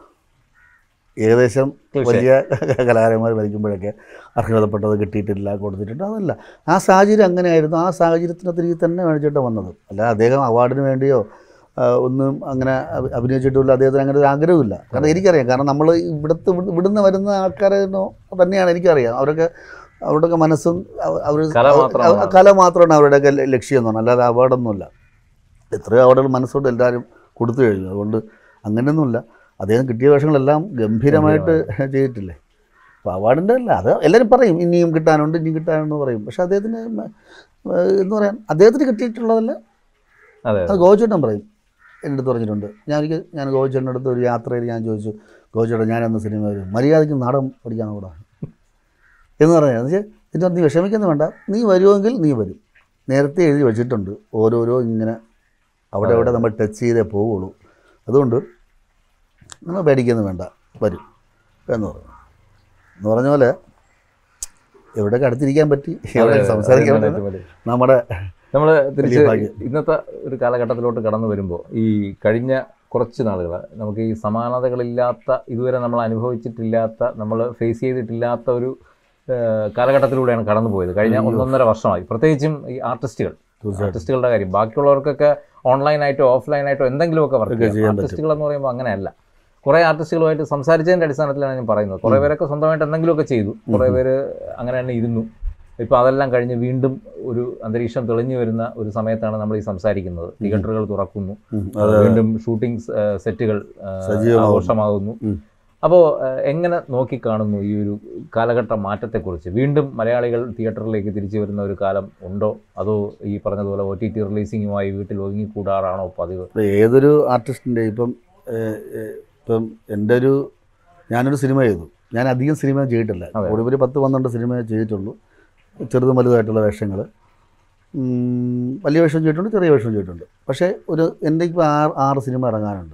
ഏകദേശം Cliché. വലിയ കലാകാരന്മാർ മരിക്കുമ്പോഴൊക്കെ അർഹതപ്പെട്ടത് കിട്ടിയിട്ടില്ല കൊടുത്തിട്ടുണ്ട് അതല്ല ആ സാഹചര്യം അങ്ങനെയായിരുന്നു ആ സാഹചര്യത്തിനകത്ത് തന്നെ മേടിച്ചിട്ട് വന്നത് അല്ല അദ്ദേഹം അവാർഡിന് വേണ്ടിയോ ആ, ഒന്നും അങ്ങനെ അഭി- അഭിനയിച്ചിട്ടില്ല അദ്ദേഹത്തിന് അങ്ങനെ ഒരു ആഗ്രഹമില്ല കാരണം എനിക്കറിയാം കാരണം നമ്മൾ ഇവിടുത്തെ ഇവിടുന്ന് ഇവിടുന്ന് വരുന്ന ആൾക്കാരെ തന്നെയാണ് എനിക്കറിയാം അവരൊക്കെ അവരുടെയൊക്കെ മനസ്സും അവ- അവർ കല മാത്രമാണ്. കല മാത്രമാണ് അവരുടെയൊക്കെ ല- ലക്ഷ്യം എന്ന് പറഞ്ഞാൽ അല്ലാതെ അവാർഡൊന്നുമില്ല എത്രയോ അവാർഡുകൾ മനസ്സോട് എല്ലാവരും കൊടുത്തു കഴിഞ്ഞു അതുകൊണ്ട് അങ്ങനെയൊന്നുമില്ല അദ്ദേഹം കിട്ടിയ വേഷങ്ങളെല്ലാം ഗംഭീരമായിട്ട് ചെയ്തിട്ടില്ലേ അപ്പോൾ അവാർഡിൻ്റെ അല്ല അത് എല്ലാവരും പറയും ഇനിയും കിട്ടാനുണ്ട് ഇനിയും കിട്ടാനുണ്ട് പറയും പക്ഷേ അദ്ദേഹത്തിന് മ- ഏഹ് എന്ന് പറയാൻ അദ്ദേഹത്തിന് കിട്ടിയിട്ടുള്ളതല്ല അതെ അത് ഗോചേട്ടൻ പറയും എൻ്റെ അടുത്ത് പറഞ്ഞിട്ടുണ്ട് ഞാൻ ഒരിക്കൽ ഞാൻ ഗോചേട്ടൻ്റെ അടുത്ത് ഒരു യാത്രയിൽ ഞാൻ ചോദിച്ചു ഗോചേട്ടൻ ഞാനന്ന് സിനിമ വരും മര്യാദയ്ക്ക് നാടകം പഠിക്കാൻ കൂടാ എന്ന് പറഞ്ഞാൽ എന്ന് വെച്ചാൽ എന്നിട്ട് നീ വിഷമിക്കുന്ന വേണ്ട നീ വരുമെങ്കിൽ നീ വരും നേരത്തെ എഴുതി വെച്ചിട്ടുണ്ട് ഓരോരോ ഇങ്ങനെ അവിടെ അവിടെ നമ്മൾ ടച്ച് ചെയ്തേ പോവുള്ളൂ അതുകൊണ്ട് നമ്മൾ പേടിക്കുന്നു വേണ്ട വരും എന്ന് പറഞ്ഞു എന്ന് പറഞ്ഞ പോലെ എവിടെയൊക്കെ അടുത്തിരിക്കാൻ പറ്റി എവിടെ സംസാരിക്കാൻ പറ്റും നമ്മുടെ നമ്മൾ തിരിച്ച് വലിയ ഭാഗ്യം. ഇന്നത്തെ ഒരു കാലഘട്ടത്തിലോട്ട് കടന്നു വരുമ്പോൾ ഈ കഴിഞ്ഞ കുറച്ച് നാളുകൾ നമുക്ക് ഈ സമാനതകളില്ലാത്ത ഇതുവരെ നമ്മൾ അനുഭവിച്ചിട്ടില്ലാത്ത നമ്മൾ ഫേസ് ചെയ്തിട്ടില്ലാത്ത ഒരു ഏഹ്, കാലഘട്ടത്തിലൂടെയാണ് കടന്നു പോയത് കഴിഞ്ഞ ഒന്നൊന്നര വർഷമായി പ്രത്യേകിച്ചും ഈ ആർട്ടിസ്റ്റുകൾ തീർച്ചയായിട്ടും ആർട്ടിസ്റ്റുകളുടെ കാര്യം ബാക്കിയുള്ളവർക്കൊക്കെ ഓൺലൈനായിട്ടോ ഓഫ്ലൈനായിട്ടോ എന്തെങ്കിലുമൊക്കെ വർക്ക് ഒക്കെ ചെയ്യാം ചെയ്യാൻ പറ്റും. ആർട്ടിസ്റ്റുകൾ എന്ന് പറയുമ്പോൾ അങ്ങനെയല്ല കുറേ ആർട്ടിസ്റ്റുകളുമായിട്ട് സംസാരിച്ചതിൻ്റെ അടിസ്ഥാനത്തിലാണ് ഞാൻ പറയുന്നത് കുറേ പേരൊക്കെ സ്വന്തമായിട്ട് എന്തെങ്കിലുമൊക്കെ ചെയ്തു കുറേ പേര് അങ്ങനെ തന്നെ ഇരുന്നു ഇപ്പോൾ അതെല്ലാം കഴിഞ്ഞ് വീണ്ടും ഒരു അന്തരീക്ഷം തെളിഞ്ഞു വരുന്ന ഒരു സമയത്താണ് നമ്മൾ ഈ സംസാരിക്കുന്നത് തിയേറ്ററുകൾ തുറക്കുന്നു ഉം, അതെ വീണ്ടും ഷൂട്ടിംഗ് സെറ്റുകൾ സജീവമാകുന്നു. ആഘോഷമാകുന്നു ഉം. അപ്പോൾ എങ്ങനെ നോക്കിക്കാണുന്നു ഈ ഒരു കാലഘട്ട മാറ്റത്തെക്കുറിച്ച് വീണ്ടും മലയാളികൾ തിയേറ്ററിലേക്ക് തിരിച്ചു വരുന്ന ഒരു കാലം ഉണ്ടോ അതോ ഈ പറഞ്ഞതുപോലെ ഒ ടി ടി റിലീസിങ്ങുമായി വീട്ടിൽ ഒതുങ്ങിക്കൂടാറാണോ പതിവ് ഇപ്പം ഏതൊരു ആർട്ടിസ്റ്റിൻ്റെ ഇപ്പം ഏഹ്, ഏഹ്, ഇപ്പം എൻ്റെ ഒരു ഞാനൊരു സിനിമ ചെയ്തു ഞാൻ അധികം സിനിമ ചെയ്തിട്ടില്ല അതെ. ഒരു പത്ത് പന്ത്രണ്ട് സിനിമ ചെയ്തിട്ടുള്ളൂ ചെറുതും വലുതായിട്ടുള്ള വേഷങ്ങൾ വലിയ വേഷം ചെയ്തിട്ടുണ്ട് ചെറിയ വേഷം ചെയ്തിട്ടുണ്ട് പക്ഷേ ഒരു എൻ്റെ ഇപ്പോൾ ആറ് ആറ് സിനിമ ഇറങ്ങാനുണ്ട്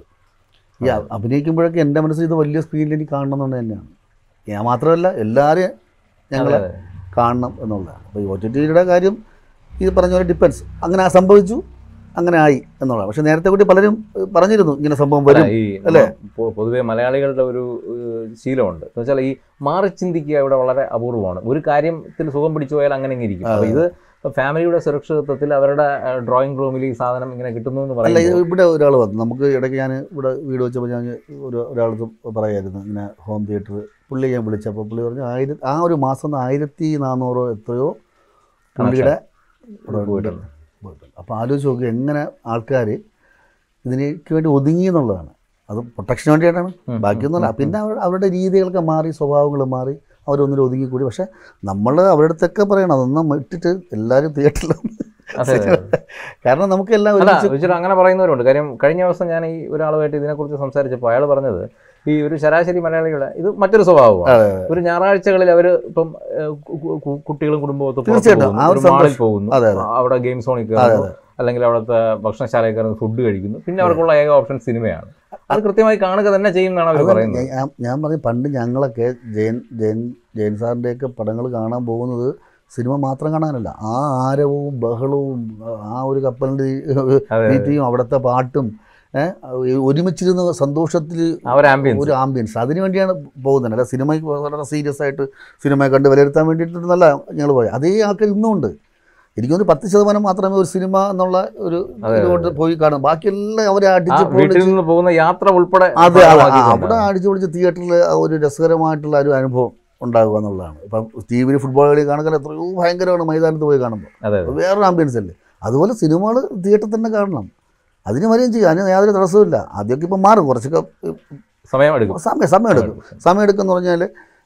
ഈ അ- അഭിനയിക്കുമ്പോഴൊക്കെ എൻ്റെ മനസ്സിൽ ഇത് വലിയ സ്ക്രീനിൽ എനിക്ക് കാണണമെന്നുള്ളത് തന്നെയാണ് ഞാൻ മാത്രമല്ല എല്ലാവരെയും ഞങ്ങളെ അതെ, കാണണം എന്നുള്ളതാണ് അപ്പോൾ ഈ ഒ ടി ടിയുടെ കാര്യം ഇത് പറഞ്ഞ പോലെ ഡിപ്പെൻസ് അങ്ങനെ ആ സംഭവിച്ചു അങ്ങനെ ആയി എന്നുള്ളതാണ് പക്ഷേ നേരത്തെ കൂടി പലരും ഏഹ്, പറഞ്ഞിരുന്നു ഇങ്ങനെ സംഭവം അല്ല, വരും ഈ അല്ലേ? പൊ- പൊതുവെ മലയാളികളുടെ ഒരു ഏഹ്, ശീലമുണ്ട് എന്ന് വെച്ചാൽ ഈ മാറി ചിന്തിക്കുക ഇവിടെ വളരെ അപൂർവമാണ് ഒരു കാര്യത്തിൽ സുഖം പിടിച്ചു പോയാൽ അങ്ങനെ ഇങ്ങനെ ഇരിക്കും അപ്പോൾ ഇത് ഫാമിലിയുടെ സുരക്ഷിതത്വത്തിൽ അവരുടെ ഡ്രോയിങ് റൂമിൽ ഈ സാധനം ഇങ്ങനെ കിട്ടുന്നു എന്ന് അല്ല ഇത് പറയുമ്പോൾ ഇവിടെ ഒരാൾ വന്നു നമുക്ക് ഇടയ്ക്ക് ഞാൻ ഇവിടെ വീട് വെച്ചപ്പോൾ ഞാൻ ഒരു ഒരാൾക്ക് പറയായിരുന്നു ഇങ്ങനെ ഹോം തിയേറ്റർ പുള്ളി ഞാൻ വിളിച്ചപ്പോൾ പുള്ളി പറഞ്ഞു ആയിരം ആ ഒരു മാസം ആയിരത്തി നാനൂറോ എത്രയോ പുള്ളിയുടെ ഇവിടെ പോയിട്ടുണ്ട്. പോയിട്ടുണ്ട് അപ്പോൾ ആലോചിച്ച് നോക്കി എങ്ങനെ ആൾക്കാർ ഇതിനേക്ക് വേണ്ടി ഒതുങ്ങി എന്നുള്ളതാണ് അത് പ്രൊട്ടക്ഷന് വേണ്ടിയിട്ടാണ് ഉം, ബാക്കിയൊന്നുമല്ല ഉം, പിന്നെ അവർ- അവരുടെ രീതികളൊക്കെ മാറി സ്വഭാവങ്ങൾ മാറി അവരൊന്നിൽ ഒതുങ്ങിക്കൂടി പക്ഷേ നമ്മൾ അവരുടെ അടുത്തൊക്കെ പറയണം അതൊന്നും ഇട്ടിട്ട് എല്ലാവരും തിയേറ്ററിൽ അതെ, അതെ. കാരണം നമുക്കെല്ലാം അല്ല ഒരുമിച്ച് വിളിച്ചിട്ട് അങ്ങനെ പറയുന്നവരുണ്ട് കാര്യം കഴിഞ്ഞ ദിവസം ഞാൻ ഈ ഒരാളുമായിട്ട് ഇതിനെക്കുറിച്ച് സംസാരിച്ചപ്പോൾ അയാൾ പറഞ്ഞത് ഈ ഒരു ശരാശരി മലയാളികളെ ഇത് മറ്റൊരു സ്വഭാവമാണ് അതെ, ഒരു ഞായറാഴ്ചകളിൽ അവർ ഇപ്പം ഏഹ്, കു- കു- കുട്ടികളും കുടുംബവും ഒത്ത് പുറത്ത് തീർച്ചയായിട്ടും. പോകുന്നു. ആ ഒരു ഒരു മാളിൽ സന്തോഷം. പോകുന്നു അതെ, അതെ. അവിടെ ഗെയിം സോണിൽ അതെ, കയറുന്നു അല്ലെങ്കിൽ അവിടുത്തെ ഭക്ഷണശാലയിൽ കയറുന്ന ഫുഡ് കഴിക്കുന്നു പിന്നെ അവർക്കുള്ള ഏക ഓപ്ഷൻ സിനിമയാണ് അത് കൃത്യമായി കാണുക തന്നെ ചെയ്യുമെന്നാണ് അവർ അത് പറയുന്നത് ഞാൻ- ഞാൻ പറയും പണ്ട് ഞങ്ങളൊക്കെ ജയൻ ജയൻ ജയൻ സാറിൻ്റെയൊക്കെ പടങ്ങൾ കാണാൻ പോകുന്നത് സിനിമ മാത്രം കാണാനല്ല ആ ആരവവും ബഹളവും ആ ഒരു കപ്പലിൻ്റെ അതെ. മീറ്റിങ്ങും അവിടുത്തെ പാട്ടും ഏഹ്, ഒരുമിച്ചിരുന്ന സന്തോഷത്തിൽ ആ ഒരു ആംബിയൻസ് ഒരു ആംബിയൻസ് അതിന് വേണ്ടിയാണ് പോകുന്നത് അല്ല സിനിമയ്ക്ക് വളരെ സീരിയസ് ആയിട്ട് സിനിമ കണ്ട് വിലയിരുത്താൻ വേണ്ടിയിട്ടൊന്നല്ല ഞങ്ങൾ പോയത് അതേ ആൾക്കാർ ഇന്നും ഉണ്ട് എനിക്കൊന്ന് പത്ത് ശതമാനം മാത്രമേ ഒരു സിനിമ എന്നുള്ള ഒരു അതെ, ഇതുകൊണ്ട് പോയി കാണും ബാക്കിയെല്ലാം അവരെ ആ അടിച്ച് വീട്ടിൽ പൊളിച്ച് നിന്ന് പോകുന്ന യാത്ര ഉൾപ്പെടെ അതെ അതെ ആ, ഭാഗമാക്കിയിട്ടുണ്ട്. അവിടെ അടിച്ചു പൊളിച്ച് തിയേറ്ററിൽ ഒരു രസകരമായിട്ടുള്ള ഒരു അനുഭവം ഉണ്ടാകുക എന്നുള്ളതാണ് ഇപ്പം ടി വിയിൽ ഫുട്ബോൾ കളി കാണുക എത്രയോ ഭയങ്കരമാണ് മൈതാനത്ത് പോയി കാണുമ്പോൾ അതെ അത് വേറൊരു ആംബിയൻസ് അല്ലേ അതുപോലെ സിനിമകൾ തിയേറ്ററിൽ തന്നെ കാണണം അതിന് വരെയും ചെയ്യും അതിന് യാതൊരു തടസ്സമില്ല ആദ്യമൊക്കെ ഇപ്പം മാറും കുറച്ചൊക്കെ സമയം എടുക്കും സമയം സമയം എടുക്കും സമയം എടുക്കുമെന്ന് പറഞ്ഞാൽ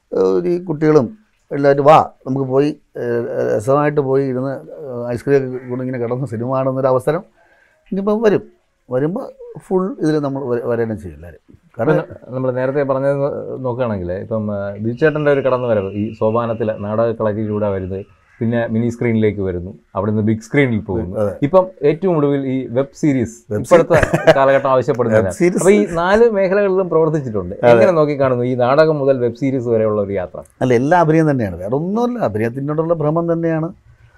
ഈ കുട്ടികളും എല്ലാവരും വാ നമുക്ക് പോയി ഏഹ്, രസമായിട്ട് പോയി ഇരുന്ന് ഐസ്ക്രീം ഒക്കെ കൊണ്ട് ഇങ്ങനെ കിടന്ന് സിനിമ കാണുന്നൊരു അവസരം ഇനിയിപ്പം വരും വരുമ്പോൾ ഫുൾ ഇതിൽ നമ്മൾ വരണം ചെയ്യും എല്ലാവരും കാരണം നമ്മൾ നേരത്തെ പറഞ്ഞത് നോക്കുകയാണെങ്കിൽ ഇപ്പം ബിച്ചേട്ടൻ്റെ ഒരു കടന്നു വരവ് ഈ സോപാനത്തിൽ നാടക കളരിയിലൂടെ വരുന്നത് പിന്നെ മിനി സ്ക്രീനിലേക്ക് വരുന്നു അവിടുന്ന് ബിഗ് സ്ക്രീനിൽ പോകുന്നു അതെ. ഇപ്പം ഏറ്റവും ഒടുവിൽ ഈ വെബ് സീരീസ് Web ഇപ്പോഴത്തെ കാലഘട്ടം ആവശ്യപ്പെടുന്നതിന് Web series- അപ്പൊ ഈ നാല് മേഖലകളിലും പ്രവർത്തിച്ചിട്ടുണ്ട് എങ്ങനെ നോക്കിക്കാണുന്നു ഈ നാടകം മുതൽ വെബ് സീരീസ് വരെയുള്ള ഒരു യാത്ര അല്ല എല്ലാ അഭിനയം തന്നെയാണ് വേറെ ഒന്നുമല്ല അഭിനയത്തിനോടുള്ള ഭ്രമം തന്നെയാണ്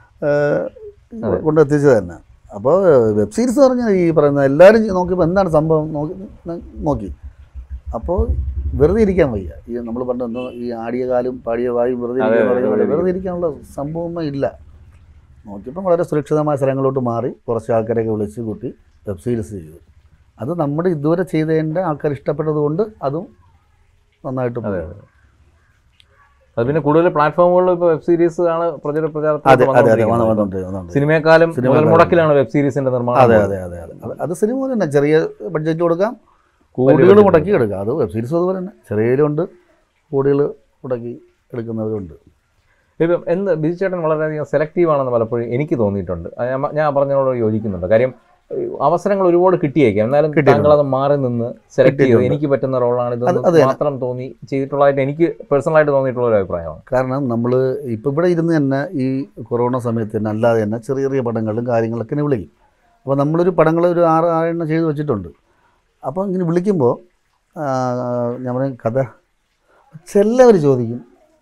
ഏഹ്, കൊണ്ടെത്തിച്ചത് തന്നെ അപ്പോൾ വെബ് സീരീസ് പറഞ്ഞാൽ ഈ പറയുന്ന എല്ലാവരും നോക്കിയപ്പോൾ എന്താണ് സംഭവം നോക്കി നോക്കി അപ്പോൾ വെറുതെ ഇരിക്കാൻ വയ്യ ഈ നമ്മൾ പണ്ട് എന്തോ ഈ ആടിയ കാലും പാടിയ വായും വെറുതെ അതെ, ഇരിക്കാൻ അതെ, പറയുന്നത് വെറുതെ വെറുതെ ഇരിക്കാനുള്ള സംഭവമേ ഇല്ല നോക്കിയപ്പോൾ വളരെ സുരക്ഷിതമായ സ്ഥലങ്ങളിലോട്ട് മാറി കുറച്ച് ആൾക്കാരെയൊക്കെ വിളിച്ച് കൂട്ടി വെബ് സീരീസ് ചെയ്തു അത് നമ്മുടെ ഇതുവരെ ചെയ്തതിൻ്റെ ആൾക്കാർ ഇഷ്ടപ്പെട്ടത് കൊണ്ട് അതും നന്നായിട്ട് അതെ, പോയി. അത് പിന്നെ കൂടുതൽ പ്ലാറ്റ്ഫോമുകളിൽ ഇപ്പോൾ വെബ് സീരീസ് ആണ് പ്രചര അതെ അതെ അതെ വന്ന് പ്രചാരത്തിൽ വന്നുകൊണ്ട് വന്നുകൊണ്ട് സിനിമയെക്കാളും സിനിമയെക്കാളും. മുതൽ മുടക്കിലാണ് വെബ് സീരീസിന്റെ നിർമ്മാണം അതെ അതെ അതെ അതെ അത് അത് സിനിമ പോലെ തന്നെ ചെറിയ ബഡ്ജറ്റ് കൊടുക്കാം കോടികൾ budget മുടക്കി എടുക്കാം അത് വെബ് സീരീസ് അതുപോലെ തന്നെ ചെറിയതിലുണ്ട് കോടികൾ മുടക്കി എടുക്കുന്നവരുണ്ട് ഇപ്പം എന്ത് ബിജു ചേട്ടൻ വളരെയധികം സെലക്റ്റീവ് ആണെന്ന് പലപ്പോഴും എനിക്ക് തോന്നിയിട്ടുണ്ട് അത് ഞാൻ ഞാൻ പറഞ്ഞതിനോട് യോജിക്കുന്നുണ്ട് കാര്യം ഈ അവസരങ്ങൾ ഒരുപാട് കിട്ടിയേക്കാം എന്നാലും കിട്ടിയിട്ടുണ്ട്. താങ്കൾ അത് മാറി നിന്ന് സെലക്ട് ചെയ്ത് കിട്ടിയിട്ടുണ്ട്. എനിക്ക് പറ്റുന്ന റോളാണ് അത് അത് ഇത് തന്നെ. മാത്രം തോന്നി ചെയ്തിട്ടുള്ളതായിട്ട് എനിക്ക് പേഴ്സണലായിട്ട് തോന്നിയിട്ടുള്ള ഒരു അഭിപ്രായമാണ് കാരണം നമ്മൾ ഇപ്പോൾ ഇവിടെ ഇരുന്ന് തന്നെ ഈ കൊറോണ സമയത്ത് തന്നെ അല്ലാതെ തന്നെ ചെറിയ ചെറിയ പടങ്ങളും കാര്യങ്ങളൊക്കെ ഇങ്ങനെ വിളിക്കും അപ്പോൾ നമ്മളൊരു പടങ്ങൾ ഒരു ആറ് ആറെണ്ണം ചെയ്ത് വെച്ചിട്ടുണ്ട് അപ്പോൾ ഇങ്ങനെ വിളിക്കുമ്പോൾ ആ, ഞാൻ പറയും കഥ ചെല്ലവർ ചോദിക്കും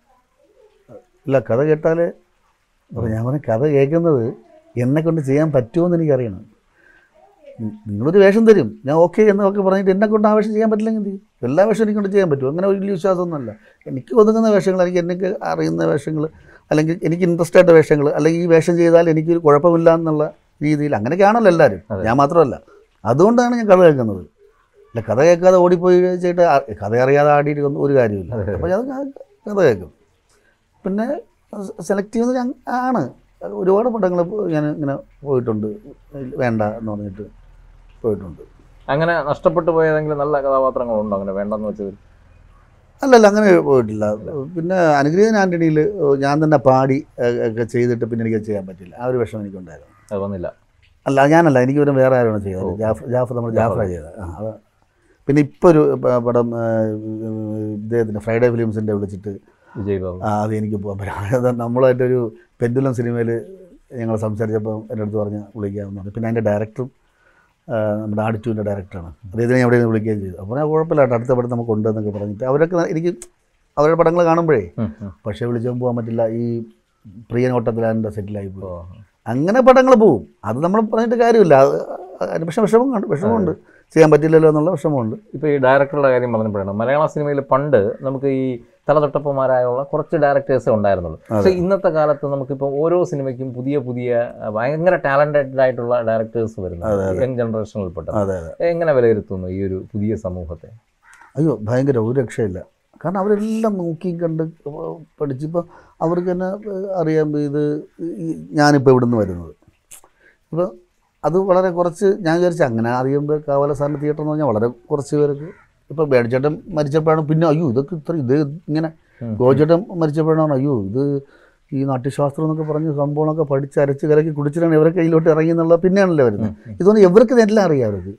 ഇല്ല കഥ കേട്ടാൽ അപ്പോൾ ഞാൻ പറയും കഥ കേൾക്കുന്നത് എന്നെ കൊണ്ട് ചെയ്യാൻ പറ്റുമോ എന്ന് എനിക്കറിയണം നി- നിങ്ങളൊരു വേഷം തരും ഞാൻ ഓക്കെ എന്നൊക്കെ പറഞ്ഞിട്ട് എന്നെ കൊണ്ട് ആ വേഷം ചെയ്യാൻ പറ്റില്ലെങ്കിൽ എന്ത് ചെയ്യും എല്ലാ വേഷവും എനിക്ക് കൊണ്ട് ചെയ്യാൻ പറ്റും അങ്ങനെ വലിയ വിശ്വാസമൊന്നുമല്ല എനിക്ക് ഒതുങ്ങുന്ന വേഷങ്ങൾ എനിക്ക് എനിക്ക് അറിയുന്ന വേഷങ്ങൾ അല്ലെങ്കിൽ എനിക്ക് ഇൻട്രസ്റ്റ് ആയിട്ട് വേഷങ്ങൾ അല്ലെങ്കിൽ ഈ വേഷം ചെയ്താൽ എനിക്കൊരു കുഴപ്പമില്ല എന്നുള്ള രീതിയിൽ അങ്ങനെയൊക്കെയാണല്ലോ എല്ലാവരും അതെ. ഞാൻ മാത്രമല്ല അതുകൊണ്ടാണ് ഞാൻ കഥ കേൾക്കുന്നത് അല്ല കഥ കേൾക്കാതെ ഓടിപ്പോയി ചെയ്തിട്ട് ആ- കഥ അറിയാതെ ആടിയിട്ട് ഒന്നും ഒരു കാര്യമില്ല അതെ. അപ്പോൾ ഞാൻ കഥ കേൾക്കും പിന്നെ സെലക്ട് ചെയ്യുന്നത് ഞാൻ ആണ് ഒരുപാട് പടങ്ങൾ ഞാൻ ഇങ്ങനെ പോയിട്ടുണ്ട് വേണ്ട എന്ന് പറഞ്ഞിട്ട് പോയിട്ടുണ്ട് അങ്ങനെ നഷ്ടപ്പെട്ടു പോയ ഏതെങ്കിലും നല്ല കഥാപാത്രങ്ങളുണ്ടോ അങ്ങനെ വേണ്ടെന്ന് വെച്ചത് അല്ലല്ല അങ്ങനെ പോയിട്ടില്ല പിന്നെ അനുഗ്രഹീതൻ ആൻ്റണിയിൽ ഞാൻ തന്നെ പാടി ഏഹ്, ഒക്കെ ചെയ്തിട്ട് പിന്നെ എനിക്ക് ചെയ്യാൻ പറ്റില്ല ആ ഒരു വിഷമം എനിക്കുണ്ടായിരുന്നു അത് വന്നില്ല അല്ല ഞാനല്ല എനിക്ക് പിന്നെ വേറെ ആരാണ് ചെയ്തത് ഓ. ജാഫർ ജാഫർ നമ്മൾ ജാഫർ. ജാഫറ ചെയ്തത് ആ അത് പിന്നെ ഇപ്പോൾ ഒരു പ- പടം ഏഹ്, ഇദ്ദേഹത്തിൻ്റെ ഫ്രൈഡേ ഫിലിംസിൻ്റെ വിളിച്ചിട്ട് വിജയ് ബാബു ആ അത് എനിക്ക് പോകാൻ പറ്റില്ല അത് നമ്മളായിട്ടൊരു പെൻഡുലം സിനിമയിൽ ഞങ്ങൾ സംസാരിച്ചപ്പോൾ എൻ്റെ അടുത്ത് പറഞ്ഞ് വിളിക്കാമെന്ന് പറഞ്ഞു പിന്നെ അതിൻ്റെ ഡയറക്ടറും ആ, നമ്മുടെ ആഡിറ്റൂവിൻ്റെ ഡയറക്ടറാണ് അദ്ദേഹത്തിനെ ഞാൻ എവിടെയും വിളിക്കുകയും ചെയ്തു അപ്പോൾ ഞാൻ കുഴപ്പമില്ല കേട്ടോ, അടുത്ത പടം നമുക്ക് ഉണ്ടെന്നൊക്കെ പറഞ്ഞിട്ട് അവരൊക്കെ എനിക്ക് അവരുടെ പടങ്ങൾ കാണുമ്പോഴേ ഉം, ഉം. പക്ഷേ വിളിച്ചാൽ പോകാൻ പറ്റില്ല ഈ പ്രിയനോട്ടത്തിലാണ് സെറ്റിലായി പോയി ഓ. അങ്ങനെ പടങ്ങൾ പോവും അത് നമ്മൾ പറഞ്ഞിട്ട് കാര്യമില്ല അത് അതിന് പക്ഷേ വിഷമം കണ്ടു വിഷമമുണ്ട് ചെയ്യാൻ പറ്റില്ലല്ലോ എന്നുള്ള വിഷമമുണ്ട് ഇപ്പോൾ ഈ ഡയറക്ടറുടെ കാര്യം പറഞ്ഞപ്പോഴാണ് മലയാള സിനിമയിൽ പണ്ട് നമുക്ക് ഈ തലതൊട്ടപ്പന്മാരായുള്ള കുറച്ച് ഡയറക്ടേഴ്സേ ഉണ്ടായിരുന്നുള്ളൂ പക്ഷേ ഇന്നത്തെ കാലത്ത് നമുക്കിപ്പോൾ ഓരോ സിനിമയ്ക്കും പുതിയ പുതിയ അഹ്, ഭയങ്കര ടാലൻറ്റഡ് ആയിട്ടുള്ള ഡയറക്ടേഴ്സ് വരുന്നു യങ് ജനറേഷനിൽപ്പെട്ട അതെ അതെ എങ്ങനെ വിലയിരുത്തുന്നു ഈ ഒരു പുതിയ സമൂഹത്തെ അയ്യോ ഭയങ്കര ഒരു രക്ഷയില്ല കാരണം അവരെല്ലാം നോക്കി കണ്ട് പഠിച്ചിപ്പോൾ അവർക്ക് തന്നെ അറിയാൻ ഇത് ഈ ഞാനിപ്പോൾ ഇവിടെ നിന്ന് വരുന്നത് ഇപ്പോൾ അത് വളരെ കുറച്ച് ഞാൻ വിചാരിച്ചു അങ്ങനെ അറിയുമ്പോൾ കാവല സാറിൻ്റെ തിയേറ്റർ എന്ന് പറഞ്ഞാൽ വളരെ കുറച്ച് പേർക്ക് ഇപ്പോൾ ബേഡ്ചേട്ടൻ മരിച്ചപ്പോഴാണ് പിന്നെ അയ്യോ ഇതൊക്കെ ഇത്ര ഇത് ഇങ്ങനെ ഉം. ഗോചേട്ടൻ മരിച്ചപ്പോഴാണ് അയ്യോ ഇത് ഈ നാട്യശാസ്ത്രം എന്നൊക്കെ പറഞ്ഞ് സംഭവങ്ങളൊക്കെ പഠിച്ച് അരച്ച് കലക്കി കുടിച്ചിട്ടാണ് ഇവരൊക്കെ കയ്യിലോട്ട് ഇറങ്ങി എന്നുള്ള പിന്നെയാണല്ലോ വരുന്നത് ഇതുകൊണ്ട് ഇവർക്ക് ഇതെല്ലാം അറിയാം അവർക്ക്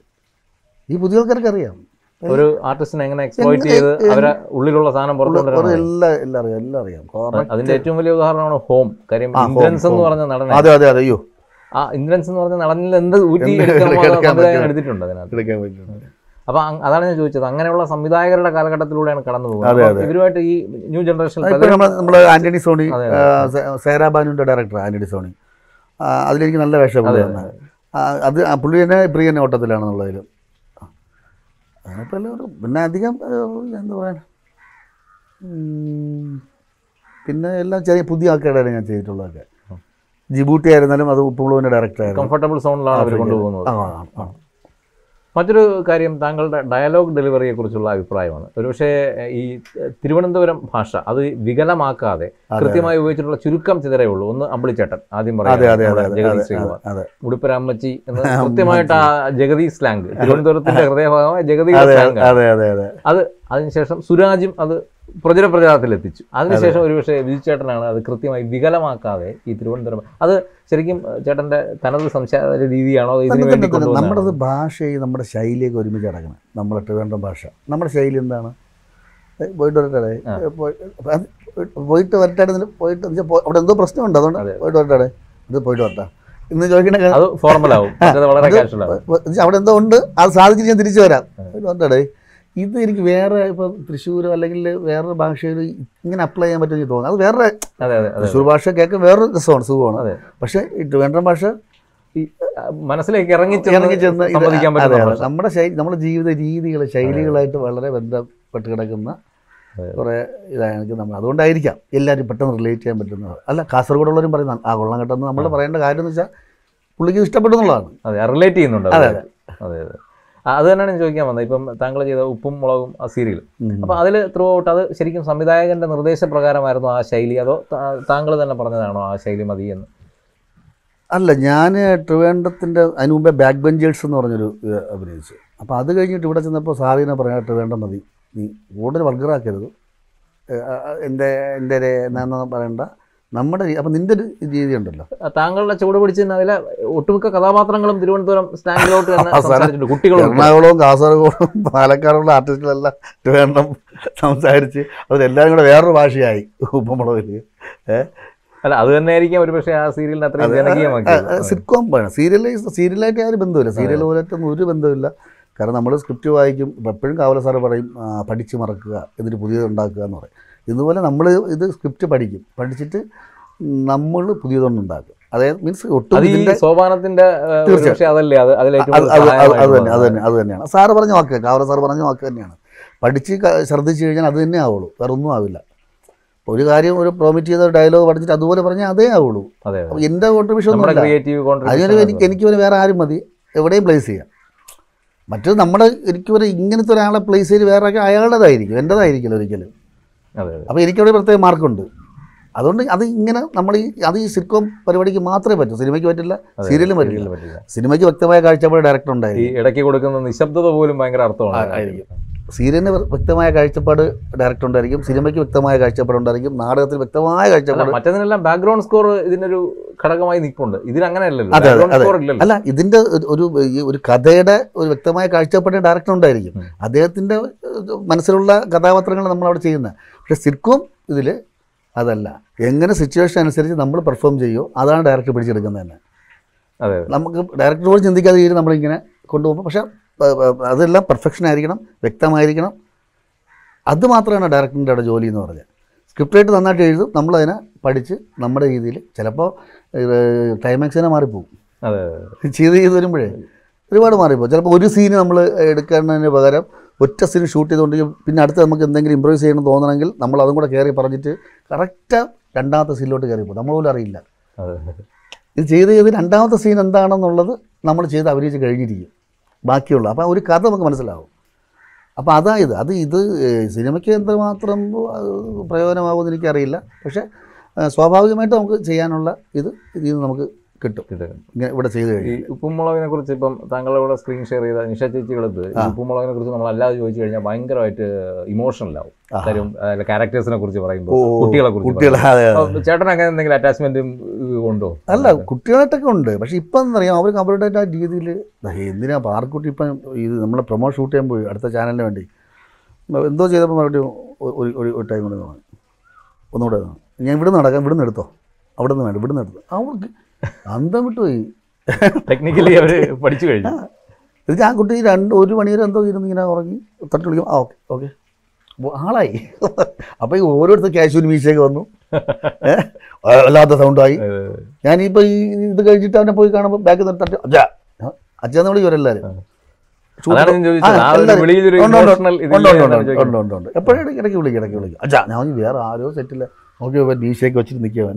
ഈ പുതിയ ആൾക്കാർക്ക് അറിയാം ഒരു ആർട്ടിസ്റ്റിനെ എങ്ങനെ എക്സ്പ്ലോയിറ്റ് ചെയ്ത് അവരെ ഉള്ളിലുള്ള സാധനം പുറത്തു അവർക്ക് കൊണ്ടുവരണം എല്ലാം എല്ലാം അറിയാം എല്ലാം അറിയാം Correct. അതിന്റെ ഏറ്റവും വലിയ ഉദാഹരണമാണ് ഹോം കാര്യം ആ, Home, ഇന്ദ്രൻസ് എന്ന് Home. പറഞ്ഞ നടൻ അതെ അതെ അതെ അയ്യോ ആ ഇന്ദ്രൻസ് എന്ന് പറഞ്ഞ നടനിൽ എന്ത് ഊറ്റി എന്ത് എടുക്കാമോ അത് എടുക്കാൻ സംവിധായകൻ പറ്റും. എടുത്തിട്ടുണ്ട് അതിനകത്ത് എടുക്കാൻ പറ്റും അപ്പൊ അങ് അതാണ് ഞാൻ ചോദിച്ചത് അങ്ങനെയുള്ള സംവിധായകരുടെ കാലഘട്ടത്തിലൂടെയാണ് കടന്നു അതെ, പോകുന്നത് അതെ. അപ്പൊ ഇവരുമായിട്ട് ഈ ന്യൂ ജനറേഷൻ ഇപ്പോൾ നമ്മൾ നമ്മൾ ആന്റണി സോണി അതെ, ആ, സേ- സേരാ ബാനുവിൻ്റെ ഡയറക്ടർ ആന്റണി സോണി ആ, അതിലെനിക്ക് നല്ല വേഷം അതെ, തന്നെ അത് ആ പുള്ളി തന്നെ പ്രിയ തന്നെ ഓട്ടത്തിലാണെന്നുള്ളതിലും അങ്ങനെപ്പോൾ എല്ലാവരും പിന്നെ അധികം ആ, എന്താ പറയാൻ ഉം, പിന്നെ എല്ലാം ചെറിയ പുതിയ ആൾക്കാരാണ് ഞാൻ ചെയ്തിട്ടുള്ളതൊക്കെ ജിബൂട്ടി ആയിരുന്നാലും അത് ഉപ്പുമുളവിൻ്റെ ഡയറക്ടറായിരുന്നു കംഫർട്ടബിൾ സോണിലാണ് അവർ കൊണ്ടുപോകുന്നത് ആ ആ, ആ. മറ്റൊരു കാര്യം താങ്കളുടെ ഡയലോഗ് ഡെലിവറിയെ കുറിച്ചുള്ള അഭിപ്രായമാണ് ഒരുപക്ഷെ ഈ തിരുവനന്തപുരം ഭാഷ അത് വികലമാക്കാതെ കൃത്യമായി ഉപയോഗിച്ചിട്ടുള്ള ചുരുക്കം ചിതറേ ഉള്ളൂ ഒന്ന് അമ്പിളിച്ചേട്ടൻ ആദ്യം അതെ അതെ അതെ പറയാം അതെ ജഗദീഷ് അതെ ശ്രീകുമാർ അതെ ഉടുപ്പരാമ്മച്ചി എന്ന് കൃത്യമായിട്ട് ആ ജഗതി സ്ലാങ് തിരുവനന്തപുരത്തിന്റെ ഹൃദയഭാഗമായ ജഗതി അതെ സ്ലാങ് അതെ അതെ അതെ അത് അതിനുശേഷം സുരാജും അത് പ്രചര പ്രചാരത്തിലെത്തിച്ചു അതിനുശേഷം ഒരുപക്ഷെ വിജു ചേട്ടനാണ് അത് കൃത്യമായി വികലമാക്കാതെ ഈ തിരുവനന്തപുരം അത് ശരിക്കും ചേട്ടന്റെ തനത് സംസാര രീതിയാണോ അതോ ഇതിനു തന്നെ വേണ്ടി തന്നെ തന്നെ. കൊണ്ടുവന്നതാണോ? നമ്മുടെ ഭാഷയും നമ്മുടെ ശൈലിയൊക്കെ ഒരുമിച്ച് കിടക്കണം നമ്മുടെ ട്രിവാൻഡ്രം ഭാഷ നമ്മുടെ ശൈലി എന്താണ് ഏ, പോയിട്ട് വരട്ടെ ആ. പോയിട്ട് വരട്ടെ പോയിട്ട് എന്ന് വെച്ചാ പോ- അവിടെ എന്തോ പ്രശ്നമുണ്ട് അതുകൊണ്ട് അതെ. പോയിട്ട് വരട്ടെ ഇത് പോയിട്ട് വരട്ടെ ഇന്ന് ചോദിക്കണ അത് ഫോർമൽ ആവും മറ്റേത് വളരെ അത് കാഷ്വൽ ആവും എന്ന് വെച്ചാ അവിടെ എന്തോ ഉണ്ട് അത് സാധിച്ചിട്ട് ഞാൻ തിരിച്ചു വരാം പോയിട്ട് വരട്ടെ ഇത് എനിക്ക് വേറെ ഇപ്പം തൃശ്ശൂരോ അല്ലെങ്കിൽ വേറൊരു ഭാഷയിൽ ഇങ്ങനെ അപ്ലൈ ചെയ്യാൻ പറ്റുമെന്ന് എനിക്ക് തോന്നുന്നു അത് വേറെ അതെ അതെ അതെ തൃശ്ശൂർ ഭാഷ കേൾക്കാൻ വേറൊരു രസമാണ് സുഖമാണ് അതെ. പക്ഷേ ഈ ട്രിവാൻഡ്രം ഭാഷ ഈ, ആ, മനസ്സിലേക്ക് ഇറങ്ങി ഇറങ്ങി ചെന്ന് ഇത് സമ്മതിക്കാൻ അതെ, പറ്റുന്ന അതെ. ഭാഷ. നമ്മുടെ ശൈലി നമ്മുടെ ജീവിത രീതികൾ ശൈലികളായിട്ട് വളരെ ബന്ധപ്പെട്ട് കിടക്കുന്ന അതെ. കുറേ ഇതായിരിക്കും നമ്മൾ അതുകൊണ്ടായിരിക്കാം എല്ലാവരും പെട്ടെന്ന് റിലേറ്റ് ചെയ്യാൻ പറ്റുന്നത് അല്ല കാസർഗോഡുള്ളവരും പറയുന്ന ആ കൊള്ളാൻ കേട്ടെന്ന് നമ്മൾ പറയേണ്ട കാര്യം എന്ന് വെച്ചാൽ പുള്ളിക്ക് ഇഷ്ടപ്പെട്ടു എന്നുള്ളതാണ് അതെ റിലേറ്റ് ചെയ്യുന്നുണ്ട് അതെ, അവര്. അതെ അതെ ആ, അത് തന്നെയാണ് ഞാൻ ചോദിക്കാൻ വന്നത് ഇപ്പം താങ്കൾ ചെയ്ത ഉപ്പും മുളകും ആ സീരിയൽ ഉം. അപ്പോൾ അതിൽ ത്രൂ ഔട്ട് അത് ശരിക്കും സംവിധായകന്റെ നിർദ്ദേശപ്രകാരമായിരുന്നു ആ ശൈലി അതോ താ- താങ്കൾ തന്നെ പറഞ്ഞതാണോ ആ ശൈലി മതി എന്ന് അല്ല ഞാൻ ട്രിവേണ്ടത്തിൻ്റെ അതിന് മുമ്പേ ബാക്ക് ബെഞ്ചേഴ്സ് എന്ന് പറഞ്ഞൊരു ഏഹ്, അഭിനയിച്ചു അപ്പോൾ അത് കഴിഞ്ഞിട്ട് ഇവിടെ ചെന്നപ്പോൾ സാറിനെ പറയാം ട്രിവേണ്ടം മതി നീ കൂടുതൽ വൾഗറാക്കരുത് ഏഹ്, ആ, ആ, എൻ്റെ എൻ്റെ ഒരു എന്നാന്ന് പറയണ്ട നമ്മുടെ രീ- അപ്പം നിൻ്റെ ഒരു രീതി ഉണ്ടല്ലോ ആ, താങ്കളുടെ ചുവട് പിടിച്ചതിന് അതിലെ ഒട്ടുമിക്ക കഥാപാത്രങ്ങളും തിരുവനന്തപുരം സ്റ്റാൻഡിലോട്ട് തന്നെ അവസാനം സംസാരിച്ചിട്ടുണ്ട് കുട്ടികളും എറണാകുളവും കാസർഗോഡും പാലക്കാടുള്ള ആർട്ടിസ്റ്റുകളെല്ലാം ട്രിവേണ്ടം സംസാരിച്ച് അവരെല്ലാവരും കൂടെ വേറൊരു ഭാഷയായി ഉപ്പുമുളകിൽ ഏഹ് അല്ല അത് തന്നെയായിരിക്കും ഒരു പക്ഷേ ആ സീരിയലിന് അത്രയും ജനകീയമാക്കിയത് സിറ്റ്കോം സീരിയലൈ സീരിയലായിട്ട് ആരും ബന്ധമില്ല സീരിയൽ പോലത്തൊന്നും ഒരു ബന്ധമില്ല കാരണം നമ്മൾ സ്ക്രിപ്റ്റ് വായിക്കും ഇപ്പം എപ്പോഴും കാവല സാറ് പറയും ആ, പഠിച്ച് മറക്കുക എന്നിട്ട് പുതിയത് ഉണ്ടാക്കുക എന്ന് പറയും ഇതുപോലെ നമ്മൾ ഇത് സ്ക്രിപ്റ്റ് പഠിക്കും പഠിച്ചിട്ട് നമ്മൾ പുതിയതൊന്നുണ്ടാക്കും അതായത് മീൻസ് ഒട്ടും അത് ഈ ഇതിൻ്റെ സോപാനത്തിന്റെ ആ, ഒരു തീർച്ചയായും. പക്ഷേ അതല്ലേ അത് അതിലേക്ക് അത് അത് അത് അത് തന്നെ അത് തന്നെ അത് തന്നെയാണ് സാറ് പറഞ്ഞ വാക്ക് കാവല സാറ് പറഞ്ഞ വാക്ക് തന്നെയാണ് പഠിച്ച് ക- ശ്രദ്ധിച്ച് കഴിഞ്ഞാൽ അത് തന്നെ ആവുള്ളൂ വേറെ ഒന്നും ആവില്ല ഒരു കാര്യം ഒരു പ്രോമിറ്റ് ചെയ്ത ഡയലോഗ് പഠിച്ചിട്ട് അതുപോലെ പറഞ്ഞാൽ അതേ ആവുള്ളൂ അതെ അതെ. അപ്പോൾ എൻ്റെ കോൺട്രിബ്യൂഷൻ നമ്മുടെ ഒന്നുമില്ല ക്രിയേറ്റീവ് അതിനൊരു കോൺട്രിബ്യൂഷൻ എനിക്ക് എനിക്ക് പിന്നെ വേറെ ആരും മതി എവിടെയും പ്ലേസ് ചെയ്യാം മറ്റത് നമ്മുടെ എനിക്ക് ഒരു ഇങ്ങനത്തെ ഒരാളെ പ്ലേസ് ചെയ്ത് വേറെ ആക്കി അയാളുടേതായിരിക്കും എൻ്റേതായിരിക്കില്ല ഒരിക്കലും അതെ അതെ അപ്പോൾ എനിക്കവിടെ പ്രത്യേക മാർക്കുണ്ട് അതുകൊണ്ട് അത് ഇങ്ങനെ നമ്മൾ ഈ അത് ഈ സിറ്റ്കോം പരിപാടിക്ക് മാത്രമേ പറ്റൂ സിനിമയ്ക്ക് പറ്റില്ല സീരിയലും പറ്റില്ല ഇതിൽ പറ്റില്ല സിനിമയ്ക്ക് വ്യക്തമായ കാഴ്ചപ്പാട് ഡയറക്ടർ ഈ ഉണ്ടായിരിക്കും ഇടയ്ക്ക് കൊടുക്കുന്ന നിശബ്ദത പോലും ഭയങ്കര അർത്ഥമാണ് ആയിരിക്കും സീരിയലിന് വ്യക്തമായ കാഴ്ചപ്പാട് ഡയറക്ടർ ഉണ്ടായിരിക്കും സിനിമയ്ക്ക് വ്യക്തമായ കാഴ്ചപ്പാട് ഉണ്ടായിരിക്കും നാടകത്തിൽ വ്യക്തമായ അല്ല കാഴ്ചപ്പാട് മറ്റതിനെല്ലാം ബാക്ക്ഗ്രൗണ്ട് സ്കോർ ഇതിനൊരു ഘടകമായി നിൽപ്പുണ്ട് ഇതിൽ അങ്ങനെയല്ലല്ലോ അതെ, അതെ, ബാക്ക്ഗ്രൗണ്ട് അതെ. സ്കോർ ഇല്ലല്ലോ അല്ല ഇതിൻ്റെ ഒരു- ഒരു ഈ ഒരു കഥയുടെ ഒരു വ്യക്തമായ കാഴ്ചപ്പാട് ഡയറക്ടർ ഉണ്ടായിരിക്കും ഉം. അദ്ദേഹത്തിൻ്റെ ഏഹ്, മനസ്സിലുള്ള കഥാപാത്രങ്ങൾ നമ്മൾ അവിടെ ചെയ്യുന്നത് പക്ഷേ സിറ്റ്കോം ഇതിൽ അതല്ല എങ്ങനെ സിറ്റുവേഷൻ അനുസരിച്ച് നമ്മൾ പെർഫോം ചെയ്യുമോ അതാണ് ഡയറക്ടർ പിടിച്ചെടുക്കുന്നത് തന്നെ അതെ നമുക്ക് ഡയറക്ടർ പോലും ചിന്തിക്കാതെ രീതി നമ്മളിങ്ങനെ കൊണ്ടുപോകുമ്പോൾ പക്ഷേ ഏഹ്, ഏഹ്, അതെല്ലാം പെർഫെക്ഷൻ ആയിരിക്കണം വ്യക്തമായിരിക്കണം അത് മാത്രമാണ് ഡയറക്ടറിൻ്റെ അവിടെ ജോലി എന്ന് പറഞ്ഞത് സ്ക്രിപ്റ്റായിട്ട് നന്നായിട്ട് എഴുതും നമ്മളതിനെ പഠിച്ച് നമ്മുടെ രീതിയിൽ ചിലപ്പോൾ ക്ലൈമാക്സിനെ മാറിപ്പോവും അതെ ചെയ്ത് ചെയ്ത് വരുമ്പോഴേ ഒരുപാട് മാറിപ്പോൾ ചിലപ്പോൾ ഒരു സീന് നമ്മൾ എടുക്കുന്നതിന് പകരം ഒറ്റ സീൻ ഷൂട്ട് ചെയ്തുകൊണ്ടെങ്കിൽ പിന്നെ അടുത്ത് നമുക്ക് എന്തെങ്കിലും ഇമ്പ്രൂവൈസ് ചെയ്യണം തോന്നണമെങ്കിൽ നമ്മൾ അതും കൂടെ കയറി പറഞ്ഞിട്ട് കറക്റ്റ് രണ്ടാമത്തെ സീനിലോട്ട് കയറിപ്പോൾ നമ്മൾ പോലും അറിയില്ല അതെ ഇത് ചെയ്ത് ചെയ്ത് രണ്ടാമത്തെ സീൻ എന്താണെന്നുള്ളത് നമ്മൾ ചെയ്ത് അഭിനയിച്ച് കഴിഞ്ഞിരിക്കും ബാക്കിയുള്ള അപ്പോൾ ഒരു കഥ നമുക്ക് മനസ്സിലാവും അപ്പോൾ അതായത് അത് ഇത് ഏഹ്, സിനിമയ്ക്ക് എന്തുമാത്രം അത് പ്രയോജനമാകുമെന്ന് എനിക്കറിയില്ല പക്ഷേ ഏഹ്, സ്വാഭാവികമായിട്ട് നമുക്ക് ചെയ്യാനുള്ള ഇത് ഇതിൽ നിന്ന് നമുക്ക് കിട്ടും ഇത് ഇങ്ങനെ ഇവിടെ ചെയ്ത് ഈ കഴിഞ്ഞാൽ ഉപ്പുമുളകിനെ കുറിച്ച് ഇപ്പം താങ്കളുടെ സ്ക്രീൻ ഷെയർ ചെയ്ത നിഷ ചേച്ചികളത്ത് ഈ ഉപ്പുമുളകിനെ കുറിച്ച് നമ്മൾ അല്ലാതെ ചോദിച്ചു കഴിഞ്ഞാൽ ഭയങ്കരമായിട്ട് ഇമോഷണൽ ആവും ആ. കാര്യം ക്യാരക്ടേഴ്സിനെ കുറിച്ച് പറയുമ്പോൾ ഓ, കുട്ടികളെ കുറിച്ച് കുട്ടികൾ അതെ അതെ. പറയുമ്പോൾ. ചേട്ടൻ അങ്ങനെ എന്തെങ്കിലും അറ്റാച്ച്മെന്റും ഉണ്ടോ അല്ല കുട്ടികളായിട്ടൊക്കെ ഉണ്ട് പക്ഷേ ഇപ്പം എന്നറിയാം അവർക്ക് അവരുടെ ആ രീതിയിൽ എന്തിനാ പാർക്കുട്ടി ഇപ്പം ഇത് നമ്മളെ പ്രൊമോ ഷൂട്ട് ചെയ്യാൻ പോയി അടുത്ത ചാനലിന് വേണ്ടി എന്തോ ചെയ്തപ്പോൾ മറുപടി ഒ- ഒരു ഒരു ഒരു ടൈം കൂടെ തോന്നി ഒന്നുകൂടെ തോന്നി ഞാൻ ഇവിടെ നടക്കാം ഇവിടെ നിന്ന് എടുത്തോ അവിടെ നിന്ന് വേണ്ട ഇവിടെ നിന്ന് എടുത്തോ അവർക്ക് അന്തം വിട്ടുപോയി ടെക്നിക്കലി അവർ പഠിച്ചു കഴിഞ്ഞു ഇത് ആ കുട്ടി രണ്ട് ഒരു മണിവരെ എന്തോ ഇരുന്ന് ഇങ്ങനെ ഉറങ്ങി തട്ടി വിളിക്കും ആ ഓക്കെ ഓക്കെ ആളായി അപ്പോൾ ഈ ഓരോരുത്തർ ക്യാഷ്വൽ മീശയൊക്കെ വന്നു ഏഹ് വല്ലാത്ത സൗണ്ടായി ഞാനിപ്പോൾ ഈ ഇത് കഴിഞ്ഞിട്ട് അവനെ പോയി കാണുമ്പോൾ ബാക്കിൽ നിന്ന് തട്ടി അച്ഛാ അച്ഛന്ന് വിളിക്കും എല്ലാവരും അതാണ് ഞാൻ ചോദിച്ചത് ആ ഒരു വിളിയിലൊരു ഇമോഷണൽ ഇതില്ല എപ്പോഴും ഇടയ്ക്ക് ഇടയ്ക്ക് വിളിക്കും ഇടയ്ക്ക് വിളിക്കും അച്ഛാ ഞാൻ പറഞ്ഞു, വേറെ ആരോ സെറ്റില്ല നോക്കി മീശയൊക്കെ വെച്ചിട്ട് നിൽക്കുവൻ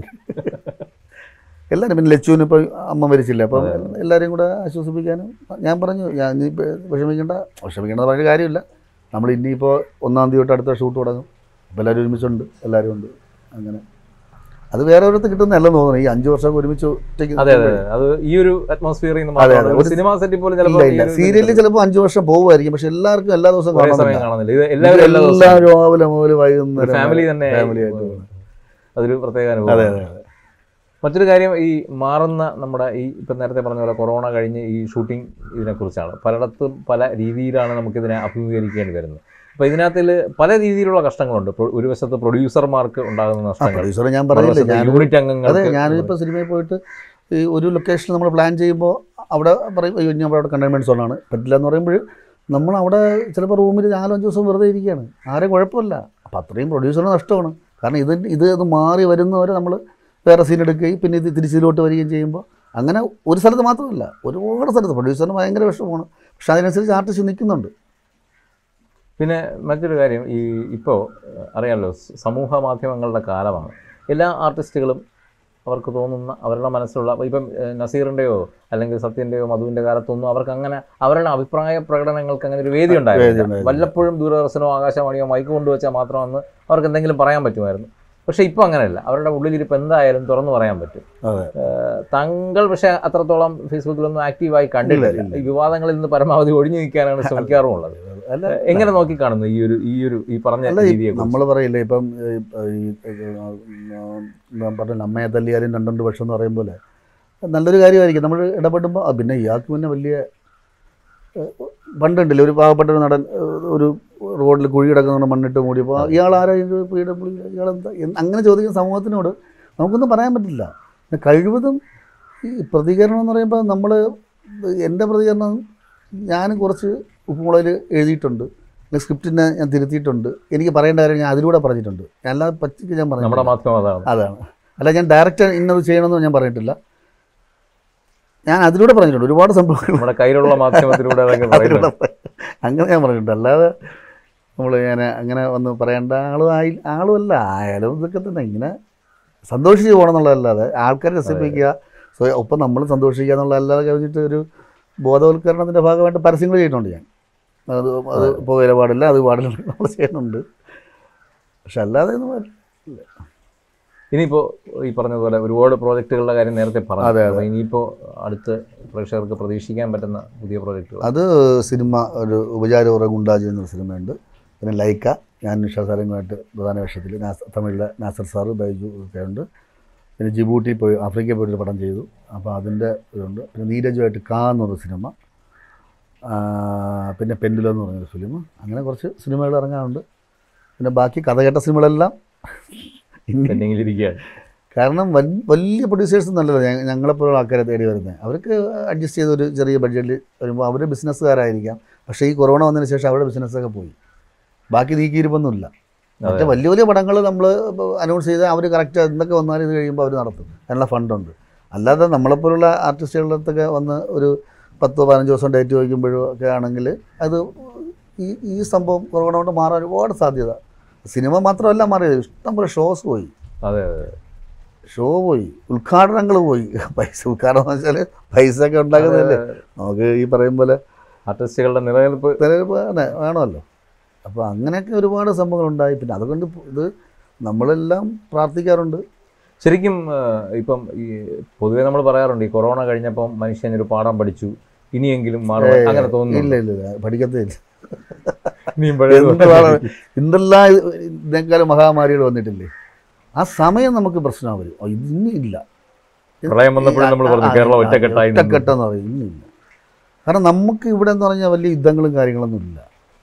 എല്ലാവരും പിന്നെ ലച്ചുവിന് ഇപ്പോൾ അമ്മ മരിച്ചില്ല അപ്പം എല്ലാവരെയും കൂടെ ആശ്വസിപ്പിക്കാനും ഞാൻ പറഞ്ഞു ഞാൻ ഇനിയിപ്പോൾ വിഷമിക്കേണ്ട വിഷമിക്കേണ്ട പറഞ്ഞ കാര്യമില്ല നമ്മൾ ഇനിയിപ്പോൾ ഒന്നാം തീയതി തൊട്ട് അടുത്ത ഷൂട്ട് തുടങ്ങും അപ്പോൾ എല്ലാവരും ഒരുമിച്ചുണ്ട് എല്ലാവരും ഉണ്ട് അങ്ങനെ അത് വേറെ ഒരിടത്ത് കിട്ടുന്നതല്ലെന്ന് തോന്നുന്നു ഈ അഞ്ച് വർഷമൊക്കെ ഒരുമിച്ച് ഒറ്റയ്ക്ക് അതെ അതെ അത് ഈ ഒരു അറ്റ്മോസ്ഫിയറിൽ നിന്ന് അതെ, മാത്രമാണ് അതെ. ഒരു സിനിമ സെറ്റിൽ പോലും ഇല്ല ചിലപ്പോൾ ഇല്ല സീരിയലിൽ ചിലപ്പോൾ അഞ്ച് വർഷം പോകുമായിരിക്കും പക്ഷെ എല്ലാവർക്കും എല്ലാ ദിവസവും ഒരേ സമയം കാണാൻ കാണുന്നില്ല ഇത് എല്ലാവരും എല്ലാ ദിവസവും എല്ലാം രാവിലെ മുതൽ വൈകുന്നേരം ഫാമിലി തന്നെ ഫാമിലി ആയിട്ട് പോകും. അതൊരു പ്രത്യേക അതെ അനുഭവം അതെ അതെ മറ്റൊരു കാര്യം ഈ മാറുന്ന നമ്മുടെ ഈ ഇപ്പം നേരത്തെ പറഞ്ഞ പോലെ കൊറോണ കഴിഞ്ഞ് ഈ ഷൂട്ടിംഗ് ഇതിനെക്കുറിച്ചാണ് പലയിടത്തും പല രീതിയിലാണ് നമുക്കിതിനെ അഭിമുഖീകരിക്കേണ്ടി വരുന്നത് അപ്പോൾ ഇതിനകത്തിൽ പല രീതിയിലുള്ള കഷ്ടങ്ങളുണ്ട് ഇപ്പോൾ ഒരു വശത്ത് പ്രൊഡ്യൂസർമാർക്ക് ഉണ്ടാകുന്ന ആ നഷ്ടങ്ങൾ പ്രൊഡ്യൂസറെ ഞാൻ പറയില്ല മറുവശത്ത് ഞാൻ യൂണിറ്റ് അതെ അംഗങ്ങൾക്ക് ഞാനിപ്പോൾ സിനിമയിൽ പോയിട്ട് ഈ ഒരു ലൊക്കേഷൻ നമ്മൾ പ്ലാൻ ചെയ്യുമ്പോൾ അവിടെ പറയും അയ്യോ ഇനി അവിടെ കണ്ടെയ്ൻമെൻറ്റ് സോണാണ് പറ്റില്ല എന്ന് പറയുമ്പോൾ നമ്മൾ അവിടെ ചിലപ്പോൾ റൂമിൽ നാലോ അഞ്ച് ദിവസം വെറുതെ ഇരിക്കുകയാണ് ആരും കുഴപ്പമില്ല അപ്പോൾ അത്രയും പ്രൊഡ്യൂസറിന് നഷ്ടമാണ് കാരണം ഇത് ഇത് അത് മാറി വരുന്നവരെ നമ്മൾ വേറെ സീൻ എടുക്കുകയും പിന്നെ ഇത് തിരിച്ചിലോട്ട് വരികയും ചെയ്യുമ്പോൾ അങ്ങനെ ഒരു സ്ഥലത്ത് മാത്രമല്ല ഒരുപാട് സ്ഥലത്ത് പ്രൊഡ്യൂസറിന് ഭയങ്കര വിഷമമാണ് പക്ഷെ അതിനനുസരിച്ച് ആർട്ടിസ്റ്റ് നിൽക്കുന്നുണ്ട് പിന്നെ മറ്റൊരു കാര്യം ഈ ഇപ്പോൾ അറിയാമല്ലോ സ് സമൂഹ മാധ്യമങ്ങളുടെ കാലമാണ് എല്ലാ ആർട്ടിസ്റ്റുകളും അവർക്ക് തോന്നുന്ന അവരുടെ മനസ്സിലുള്ള ഇപ്പം ഏഹ്, നസീറിൻ്റെയോ അല്ലെങ്കിൽ സത്യൻ്റെയോ മധുവിൻ്റെ കാലത്തൊന്നും അവർക്ക് അങ്ങനെ അവരുടെ അഭിപ്രായ പ്രകടനങ്ങൾക്ക് അങ്ങനെ ഒരു വേദി വേദി ഉണ്ടായിരുന്നു ഉണ്ടായിരുന്നില്ല. വല്ലപ്പോഴും ദൂരദർശനോ ആകാശവാണിയോ മൈക്ക് കൊണ്ടുവച്ചാൽ മാത്രം അന്ന് അവർക്ക് എന്തെങ്കിലും പറയാൻ പറ്റുമായിരുന്നു പക്ഷേ ഇപ്പോൾ അങ്ങനെയല്ല അവരുടെ ഉള്ളിലിരിപ്പ് എന്തായാലും തുറന്നു പറയാൻ പറ്റും അതെ ഏഹ്, താങ്കൾ പക്ഷേ അത്രത്തോളം ഫേസ്ബുക്കിലൊന്നും ആക്റ്റീവായി കണ്ടിട്ടില്ല ഇല്ല, ഇല്ല. ഈ വിവാദങ്ങളിൽ നിന്ന് പരമാവധി ഒഴിഞ്ഞു നിൽക്കാനാണ് ശ്രമിക്കാറുമുള്ളത് അല്ല എങ്ങനെ നോക്കി കാണുന്നു ഈ ഒരു ഈ ഒരു ഈ പറഞ്ഞ അല്ല രീതിയെ നമ്മൾ പറയില്ലേ ഇപ്പം ഈ ഈ, ഞാൻ പറഞ്ഞ അമ്മയെ തല്ലിയാലും രണ്ടുണ്ട് പക്ഷം എന്ന് പറയും പോലെ നല്ലൊരു കാര്യമായിരിക്കും നമ്മൾ ഇടപെടുമ്പോൾ ആ, പിന്നെ ഇയാൾക്ക് പിന്നെ വലിയ ഏഹ്, പണ്ടുണ്ടല്ലേ ഒരു പാവപ്പെട്ട ഒരു നടൻ ഏഹ്, ഒരു റോഡിൽ കുഴി കിടക്കുന്ന മണ്ണിട്ട് മൂടിയപ്പോൾ ഇയാൾ ആരായാലും പീഡ ഇയാളെന്താ എന്ന് അങ്ങനെ ചോദിക്കുന്ന സമൂഹത്തിനോട് നമുക്കൊന്നും പറയാൻ പറ്റില്ല പിന്നെ കഴിവതും ഈ പ്രതികരണം എന്ന് പറയുമ്പോൾ നമ്മൾ എൻ്റെ പ്രതികരണം ഞാൻ കുറച്ച് ഉപ്പുമുളകിൽ എഴുതിയിട്ടുണ്ട് സ്ക്രിപ്റ്റിനെ ഞാൻ തിരുത്തിയിട്ടുണ്ട് എനിക്ക് പറയേണ്ട കാര്യം ഞാൻ അതിലൂടെ പറഞ്ഞിട്ടുണ്ട് ഞാൻ അല്ലാതെ പച്ചയ്ക്ക് ഞാൻ പറഞ്ഞു നമ്മുടെ മാധ്യമം അതാണ് അതാണ് അല്ല ഞാൻ ഡയറക്റ്റ് ഇന്നത് ചെയ്യണമെന്ന് ഞാൻ പറഞ്ഞിട്ടില്ല ഞാൻ അതിലൂടെ പറഞ്ഞിട്ടുണ്ട് ഒരുപാട് സംഭവങ്ങൾ നമ്മുടെ കയ്യിലുള്ള മാധ്യമത്തിലൂടെ അതൊക്കെ അതിലൂടെ പറയുന്നത് അങ്ങനെ ഞാൻ പറഞ്ഞിട്ടുണ്ട് അല്ലാതെ നമ്മൾ ഞാൻ അങ്ങനെ വന്ന് പറയേണ്ട ആളും ആയി ആളുമല്ല ആയാലും ഇതൊക്കെ തന്നെ ഇങ്ങനെ സന്തോഷിച്ച് പോകണം എന്നുള്ളതല്ലാതെ ആൾക്കാരെ രസിപ്പിക്കുക സ്വ ഒപ്പം നമ്മൾ സന്തോഷിക്കുക എന്നുള്ളതല്ലാതെ കഴിഞ്ഞിട്ട് ഒരു ബോധവൽക്കരണത്തിൻ്റെ ഭാഗമായിട്ട് പരസ്യങ്ങൾ ചെയ്യുന്നുണ്ട് ഞാൻ അത് അത് പുകയില പാടില്ല അത് പാടില്ല നമ്മൾ ചെയ്യുന്നുണ്ട് പക്ഷെ അല്ലാതെ ഒന്നും അല്ല. ഇനിയിപ്പോ ഈ പറഞ്ഞതുപോലെ ഒരുപാട് പ്രോജക്റ്റുകളുടെ കാര്യം നേരത്തെ പറഞ്ഞു അതെ, അപ്പൊ ഇനിയിപ്പോ അടുത്ത് പ്രേക്ഷകർക്ക് പ്രതീക്ഷിക്കാൻ പറ്റുന്ന പുതിയ പ്രോജക്റ്റുകൾ അത് സിനിമ ഒരു ഉപചാരപൂർവ്വം ഗുണ്ടാജി എന്നൊരു സിനിമയുണ്ട് പിന്നെ ലൈക്ക ഞാൻ നിഷ സാരംഗമായിട്ട് പ്രധാന വേഷത്തിൽ നാസ തമിഴിലെ നാസർ സാറ് ബൈജു ഒക്കെ ഉണ്ട് പിന്നെ ജിബൂട്ടി പോയി ആഫ്രിക്കയിൽ പോയിട്ട് പടം ചെയ്തു അപ്പോൾ അതിൻ്റെ ഇതുണ്ട് പിന്നെ നീരജുമായിട്ട് കാ എന്നൊരു സിനിമ ആ, പിന്നെ പെൻഡുലം എന്ന് പറഞ്ഞൊരു ഫിലിം അങ്ങനെ കുറച്ച് സിനിമകൾ ഇറങ്ങാറുണ്ട് പിന്നെ ബാക്കി കഥ കേട്ട സിനിമകളെല്ലാം ഇനി പെൻഡിങ്ങിലിരിക്കുകയാണ് കാരണം വൽ- വലിയ പ്രൊഡ്യൂസേഴ്സ് നല്ലത് ഞങ്ങളെപ്പോലുള്ള ആൾക്കാരെ തേടി വരുന്നത് അവർക്ക് അഡ്ജസ്റ്റ് ചെയ്ത് ഒരു ചെറിയ ബഡ്ജറ്റിൽ വരുമ്പോൾ അവർ ബിസിനസ്സുകാരായിരിക്കാം പക്ഷേ ഈ കൊറോണ വന്നതിന് ശേഷം അവരുടെ ബിസിനസ്സൊക്കെ പോയി ബാക്കി നീക്കിയിരിപ്പൊന്നുമില്ല മറ്റേ വലിയ വലിയ പടങ്ങൾ നമ്മൾ അനൗൺസ് ചെയ്ത് അവർ കറക്റ്റ് എന്തൊക്കെ വന്നാലും ഇത് കഴിയുമ്പോൾ അവർ നടത്തും അതിനുള്ള ഫണ്ടുണ്ട് അല്ലാതെ നമ്മളെപ്പോലുള്ള ആർട്ടിസ്റ്റുകളുടെ അടുത്തൊക്കെ വന്ന് ഒരു പത്തോ പതിനഞ്ച് ദിവസം ഡേറ്റ് ചോദിക്കുമ്പോഴോ ഒക്കെ ആണെങ്കിൽ അത് ഈ ഈ സംഭവം കൊറോണ കൊണ്ട് മാറാൻ ഒരുപാട് സാധ്യത സിനിമ മാത്രമല്ല മാറിയത് ഇഷ്ടംപോലെ ഷോസ് പോയി അതെ അതെ ഷോ പോയി ഉദ്ഘാടനങ്ങൾ പോയി പൈസ ഉദ്ഘാടനം എന്ന് വെച്ചാൽ പൈസ ഒക്കെ ഉണ്ടാക്കുന്നതല്ലേ നമുക്ക് ഈ പറയും പോലെ ആർട്ടിസ്റ്റുകളുടെ നിലനിൽപ്പ് തെരഞ്ഞെടുപ്പ് ആണ് വേണമല്ലോ അപ്പോൾ അങ്ങനെയൊക്കെ ഒരുപാട് സംഭവങ്ങളുണ്ടായി പിന്നെ അതുകൊണ്ട് ഇത് നമ്മളെല്ലാം പ്രാർത്ഥിക്കാറുണ്ട് ശരിക്കും ആ, ഇപ്പം ഈ പൊതുവെ നമ്മൾ പറയാറുണ്ട് ഈ കൊറോണ കഴിഞ്ഞപ്പം മനുഷ്യൻ ഒരു പാഠം പഠിച്ചു ഇനിയെങ്കിലും മാറും അങ്ങനെ തോന്നുന്നു ഇല്ല ഇല്ല ഇല്ല പഠിക്കത്തേ ഇല്ല ഇനിയും പഴയത് പോലെ എന്താണ് എന്തെല്ലാം ഇത് ഇതിനേക്കാളും മഹാമാരികൾ വന്നിട്ടില്ലേ ആ സമയം നമുക്ക് പ്രശ്നം വരും ഓ, ഇത് ഇനി ഇല്ല പ്രളയം വന്നപ്പോഴും നമ്മൾ പറഞ്ഞു ആ, കേരളം ആ, ഒറ്റക്കെട്ടായി നിന്നു. ഒറ്റക്കെട്ടെന്ന് പറയും ഇന്നില്ല കാരണം നമുക്ക് ഇവിടെ എന്ന് പറഞ്ഞാൽ വലിയ യുദ്ധങ്ങളും കാര്യങ്ങളൊന്നും ഇല്ല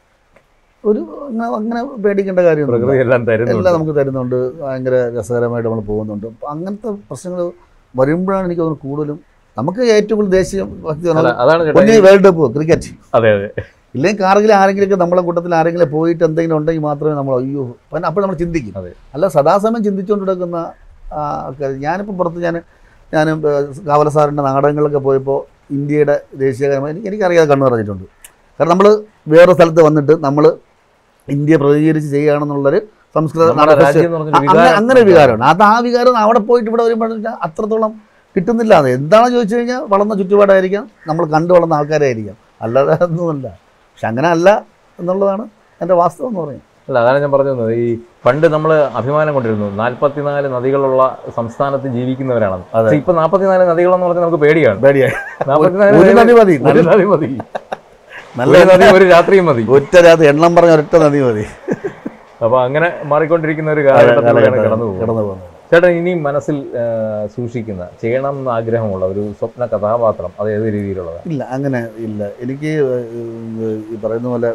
ഒരു അങ്ങനെ അങ്ങനെ പേടിക്കേണ്ട കാര്യമൊന്നും പ്രകൃതി എല്ലാം എല്ലാം തരുന്നുണ്ട് നമുക്ക് തരുന്നുണ്ട് ഭയങ്കര രസകരമായിട്ട് നമ്മൾ പോകുന്നുണ്ട് അപ്പം അങ്ങനത്തെ പ്രശ്നങ്ങൾ വരുമ്പോഴാണ് എനിക്ക് തോന്നുന്നത് കൂടുതലും നമുക്ക് ഏറ്റവും കൂടുതൽ ദേശീയ ഭക്തി അല്ല, തോന്നുന്നത് അതാണ് ചേട്ടാ ഒന്നേ ഈ- വേൾഡ് കപ്പ് ക്രിക്കറ്റ് അതെ അതെ ഇല്ലെങ്കിൽ കാർഗിൽ ആരെങ്കിലുമൊക്കെ നമ്മളെ കൂട്ടത്തിൽ ആരെങ്കിലും പോയിട്ട് എന്തെങ്കിലും ഉണ്ടെങ്കിൽ മാത്രമേ നമ്മൾ അയ്യോ പിന്നെ അപ്പോൾ നമ്മൾ ചിന്തിക്കും അതെ. അല്ല സദാസമയം ചിന്തിച്ചുകൊണ്ട് കിടക്കുന്ന ആ, ആൾക്കാർ ഞാനിപ്പോൾ പുറത്ത് ഞാൻ ഞാൻ കാവല സാറിൻ്റെ നാടകങ്ങളിലൊക്കെ പോയപ്പോൾ ഇന്ത്യയുടെ ദേശീയ ഗാനം എനിക്ക് എനിക്കറിയാതെ കണ്ണു പറഞ്ഞിട്ടുണ്ട് കാരണം നമ്മൾ വേറെ സ്ഥലത്ത് വന്നിട്ട് നമ്മൾ ഇന്ത്യ പ്രതികരിച്ച് ചെയ്യുകയാണെന്നുള്ളൊരു സംസ്കൃത നമ്മുടെ നാടക രാജ്യം എന്ന് പറഞ്ഞൊരു അ- അങ്ങനെ വികാരം അങ്ങനെ ഒരു വികാരമാണ് അത് ആ വികാരം അവിടെ പോയിട്ട് ഇവിടെ വരുമ്പോൾ അത്രത്തോളം കിട്ടുന്നില്ല അത് എന്താണെന്ന് ചോദിച്ചു കഴിഞ്ഞാൽ വളർന്ന ചുറ്റുപാടായിരിക്കാം നമ്മൾ കണ്ടു വളർന്ന ആൾക്കാരായിരിക്കാം അല്ലാതെ ഒന്നുമല്ല പക്ഷെ അങ്ങനെ അല്ല എന്നുള്ളതാണ് എൻ്റെ വാസ്തവം എന്ന് പറയുന്നത് അല്ല അതാണ് ഞാൻ പറഞ്ഞു തന്നത് ഈ പണ്ട് നമ്മൾ അഭിമാനം കൊണ്ടിരുന്നു നാൽപ്പത്തിനാല് നദികളുള്ള സംസ്ഥാനത്ത് ജീവിക്കുന്നവരാണ് അതെ. പക്ഷെ ഇപ്പൊ നാൽപ്പത്തിനാല് നദികളെന്ന് പറഞ്ഞാൽ നമുക്ക് പേടിയാണ് പേടിയായി നാൽപ്പത്തിനാല് ഒരു നദി മതി ഒരു നദി മതി നല്ല ഒരു നദി ഒരു രാത്രിയും മതി ഒറ്റ രാത്രി എണ്ണം പറഞ്ഞ ഒരൊറ്റ നദി മതി അപ്പൊ അങ്ങനെ മാറിക്കൊണ്ടിരിക്കുന്ന ഒരു കാലഘട്ടത്തിലൂടെയാണ് കടന്നു പോകുന്നത് കടന്നു പോകുന്നത് ചേട്ടാ ഇനി മനസ്സിൽ ആ, സൂക്ഷിക്കുന്ന ചെയ്യണം എന്ന് ആഗ്രഹമുള്ള ഒരു സ്വപ്ന കഥാപാത്രം അത് ഏത് രീതിയിലുള്ളതാണ് ഇല്ല അങ്ങനെ ഇല്ല എനിക്ക് ഏഹ്, ഈ പറയുന്ന പോലെ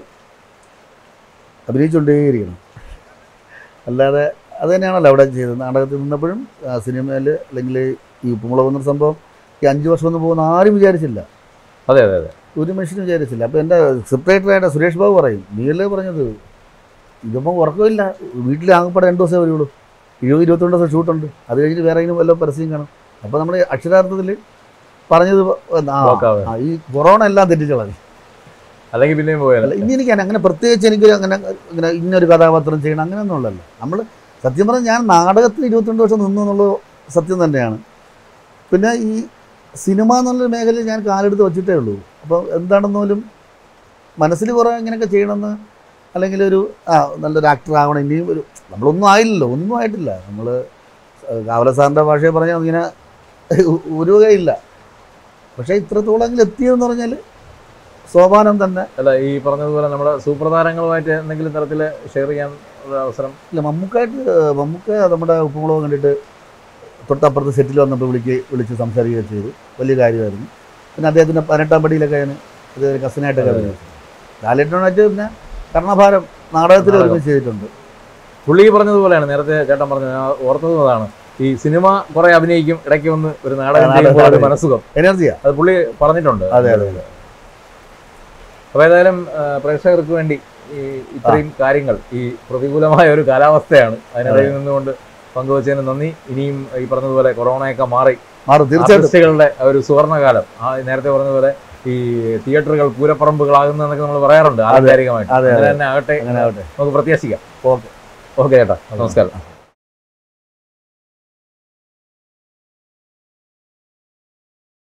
അഭിനയിച്ചുകൊണ്ടേയിരിക്കണം അല്ലാതെ അത് തന്നെയാണല്ലോ അവിടെ ചെയ്തത് നാടകത്തിൽ നിന്നപ്പോഴും സിനിമയിൽ അല്ലെങ്കിൽ ഈ ഉപ്പുമുളക് എന്നൊരു സംഭവം ഈ അഞ്ച് വർഷം ഒന്നും പോകുന്ന ആരും വിചാരിച്ചില്ല അതെ അതെ അതെ ഒരു മനുഷ്യനും വിചാരിച്ചില്ല അപ്പോൾ എൻ്റെ സെപ്പറേറ്ററായിട്ട് സുരേഷ് ബാബു പറയും നീയല്ലേ പറഞ്ഞത് ഇതിപ്പോൾ ഉറക്കമില്ല വീട്ടിൽ ആകെപ്പാടെ രണ്ട് ദിവസമേ വരുള്ളൂ ഇരുപത് ഇരുപത്തിരണ്ട് ദിവസം ഷൂട്ടുണ്ട് അത് കഴിഞ്ഞിട്ട് വേറെ എങ്കിലും വല്ല പരസ്യം കാണും അപ്പോൾ നമ്മൾ അക്ഷരാർത്ഥത്തിൽ പറഞ്ഞത് ആ, നോക്കാവേ ആ, ഈ കൊറോണ എല്ലാം തെറ്റിച്ചു മതി അല്ലെങ്കിൽ പിന്നെയും പോയാലോ അല്ല ഇനി എനിക്ക് അങ്ങനെ പ്രത്യേകിച്ച് എനിക്ക് അങ്ങനെ ഇങ്ങനെ ഇന്നൊരു കഥാപാത്രം ചെയ്യണം അങ്ങനെയൊന്നും ഉള്ളല്ലോ നമ്മൾ സത്യം പറഞ്ഞാൽ ഞാൻ നാടകത്തിൽ ഇരുപത്തിരണ്ട് വർഷം നിന്നു എന്നുള്ളത് സത്യം തന്നെയാണ് പിന്നെ ഈ സിനിമ എന്നുള്ള മേഖലയിൽ ഞാൻ കാലെടുത്ത് വെച്ചിട്ടേ ഉള്ളൂ അപ്പോൾ എന്താണെന്ന് പോലും മനസ്സിൽ കുറേ ഇങ്ങനെയൊക്കെ ചെയ്യണമെന്ന് അല്ലെങ്കിൽ ഒരു ആ നല്ലൊരു ആക്ടർ ആവണം ഇനിയും ഒരു നമ്മളൊന്നും ആയില്ലല്ലോ ഒന്നും ആയിട്ടില്ല നമ്മൾ കാവല സാറിൻ്റെ ഭാഷയെ പറഞ്ഞാൽ ഇങ്ങനെ ഒരു വകയില്ല പക്ഷേ ഇത്രത്തോളെങ്കിലും എത്തിയതെന്ന് പറഞ്ഞാൽ സോപാനം തന്നെ അല്ല ഈ പറഞ്ഞതുപോലെ നമ്മുടെ സൂപ്പർ താരങ്ങളുമായിട്ട് എന്തെങ്കിലും തരത്തിൽ ഷെയർ ചെയ്യാൻ ഉള്ള അവസരം ഇല്ല മമ്മൂക്കായിട്ട് മമ്മൂക്ക നമ്മുടെ ഉപ്പുമുളക് കണ്ടിട്ട് തൊട്ടപ്പുറത്ത് സെറ്റിൽ വന്നപ്പോൾ വിളിക്ക് വിളിച്ച് സംസാരിക്കുകയൊക്കെ ചെയ്തു വലിയ കാര്യമായിരുന്നു പിന്നെ അദ്ദേഹത്തിൻ്റെ പതിനെട്ടാം പടിയിലൊക്കെ ഞാൻ ഇത് കസിനായിട്ടൊക്കെ അഭിനയിച്ചു ലാലേട്ടനായിട്ട് പിന്നെ കർണഭാരം നാടകത്തിൽ നാടകം. ഒരുമിച്ച് ചെയ്തിട്ടുണ്ട് പുള്ളി പറഞ്ഞതുപോലെയാണ് നേരത്തെ ചേട്ടൻ പറഞ്ഞത് ഞാൻ ഓർത്തതും അതാണ് ഈ സിനിമ കുറെ അഭിനയിക്കും ഇടയ്ക്ക് വന്ന് ഒരു നാടകം നാടകം ചെയ്യുമ്പോൾ ഒരു അഭിനയിക്കും. മനസ്സുഖം എനർജിയാ അത് പുള്ളി പറഞ്ഞിട്ടുണ്ട് അതെ അതെ അതെ അപ്പോൾ ഏതായാലും ആ, പ്രേക്ഷകർക്ക് വേണ്ടി ഈ ഇത്രയും കാര്യങ്ങൾ ഈ പ്രതികൂലമായ ഒരു കാലാവസ്ഥയാണ് അതിനിടയിൽ നിന്നുകൊണ്ട് പങ്കുവച്ചതിന് നന്ദി ഇനിയും ഈ പറഞ്ഞതുപോലെ കൊറോണയൊക്കെ മാറി മാറും തീർച്ചയായിട്ടും ആർട്ടിസ്റ്റുകളുടെ ആ ഒരു സുവർണ്ണകാലം ആ നേരത്തെ പറഞ്ഞതുപോലെ ഈ തിയേറ്ററുകൾ പൂരപ്പറമ്പുകളാകുന്നതെന്നൊക്കെ നമ്മൾ പറയാറുണ്ട് ആധികാരികമായിട്ട് അതെ, അങ്ങനെ അതെ. തന്നെ ആകട്ടെ അങ്ങനെ ആവട്ടെ നമുക്ക് പ്രത്യാശിക്കാം ഓക്കെ ഓക്കെ ചേട്ടാ നമസ്കാരം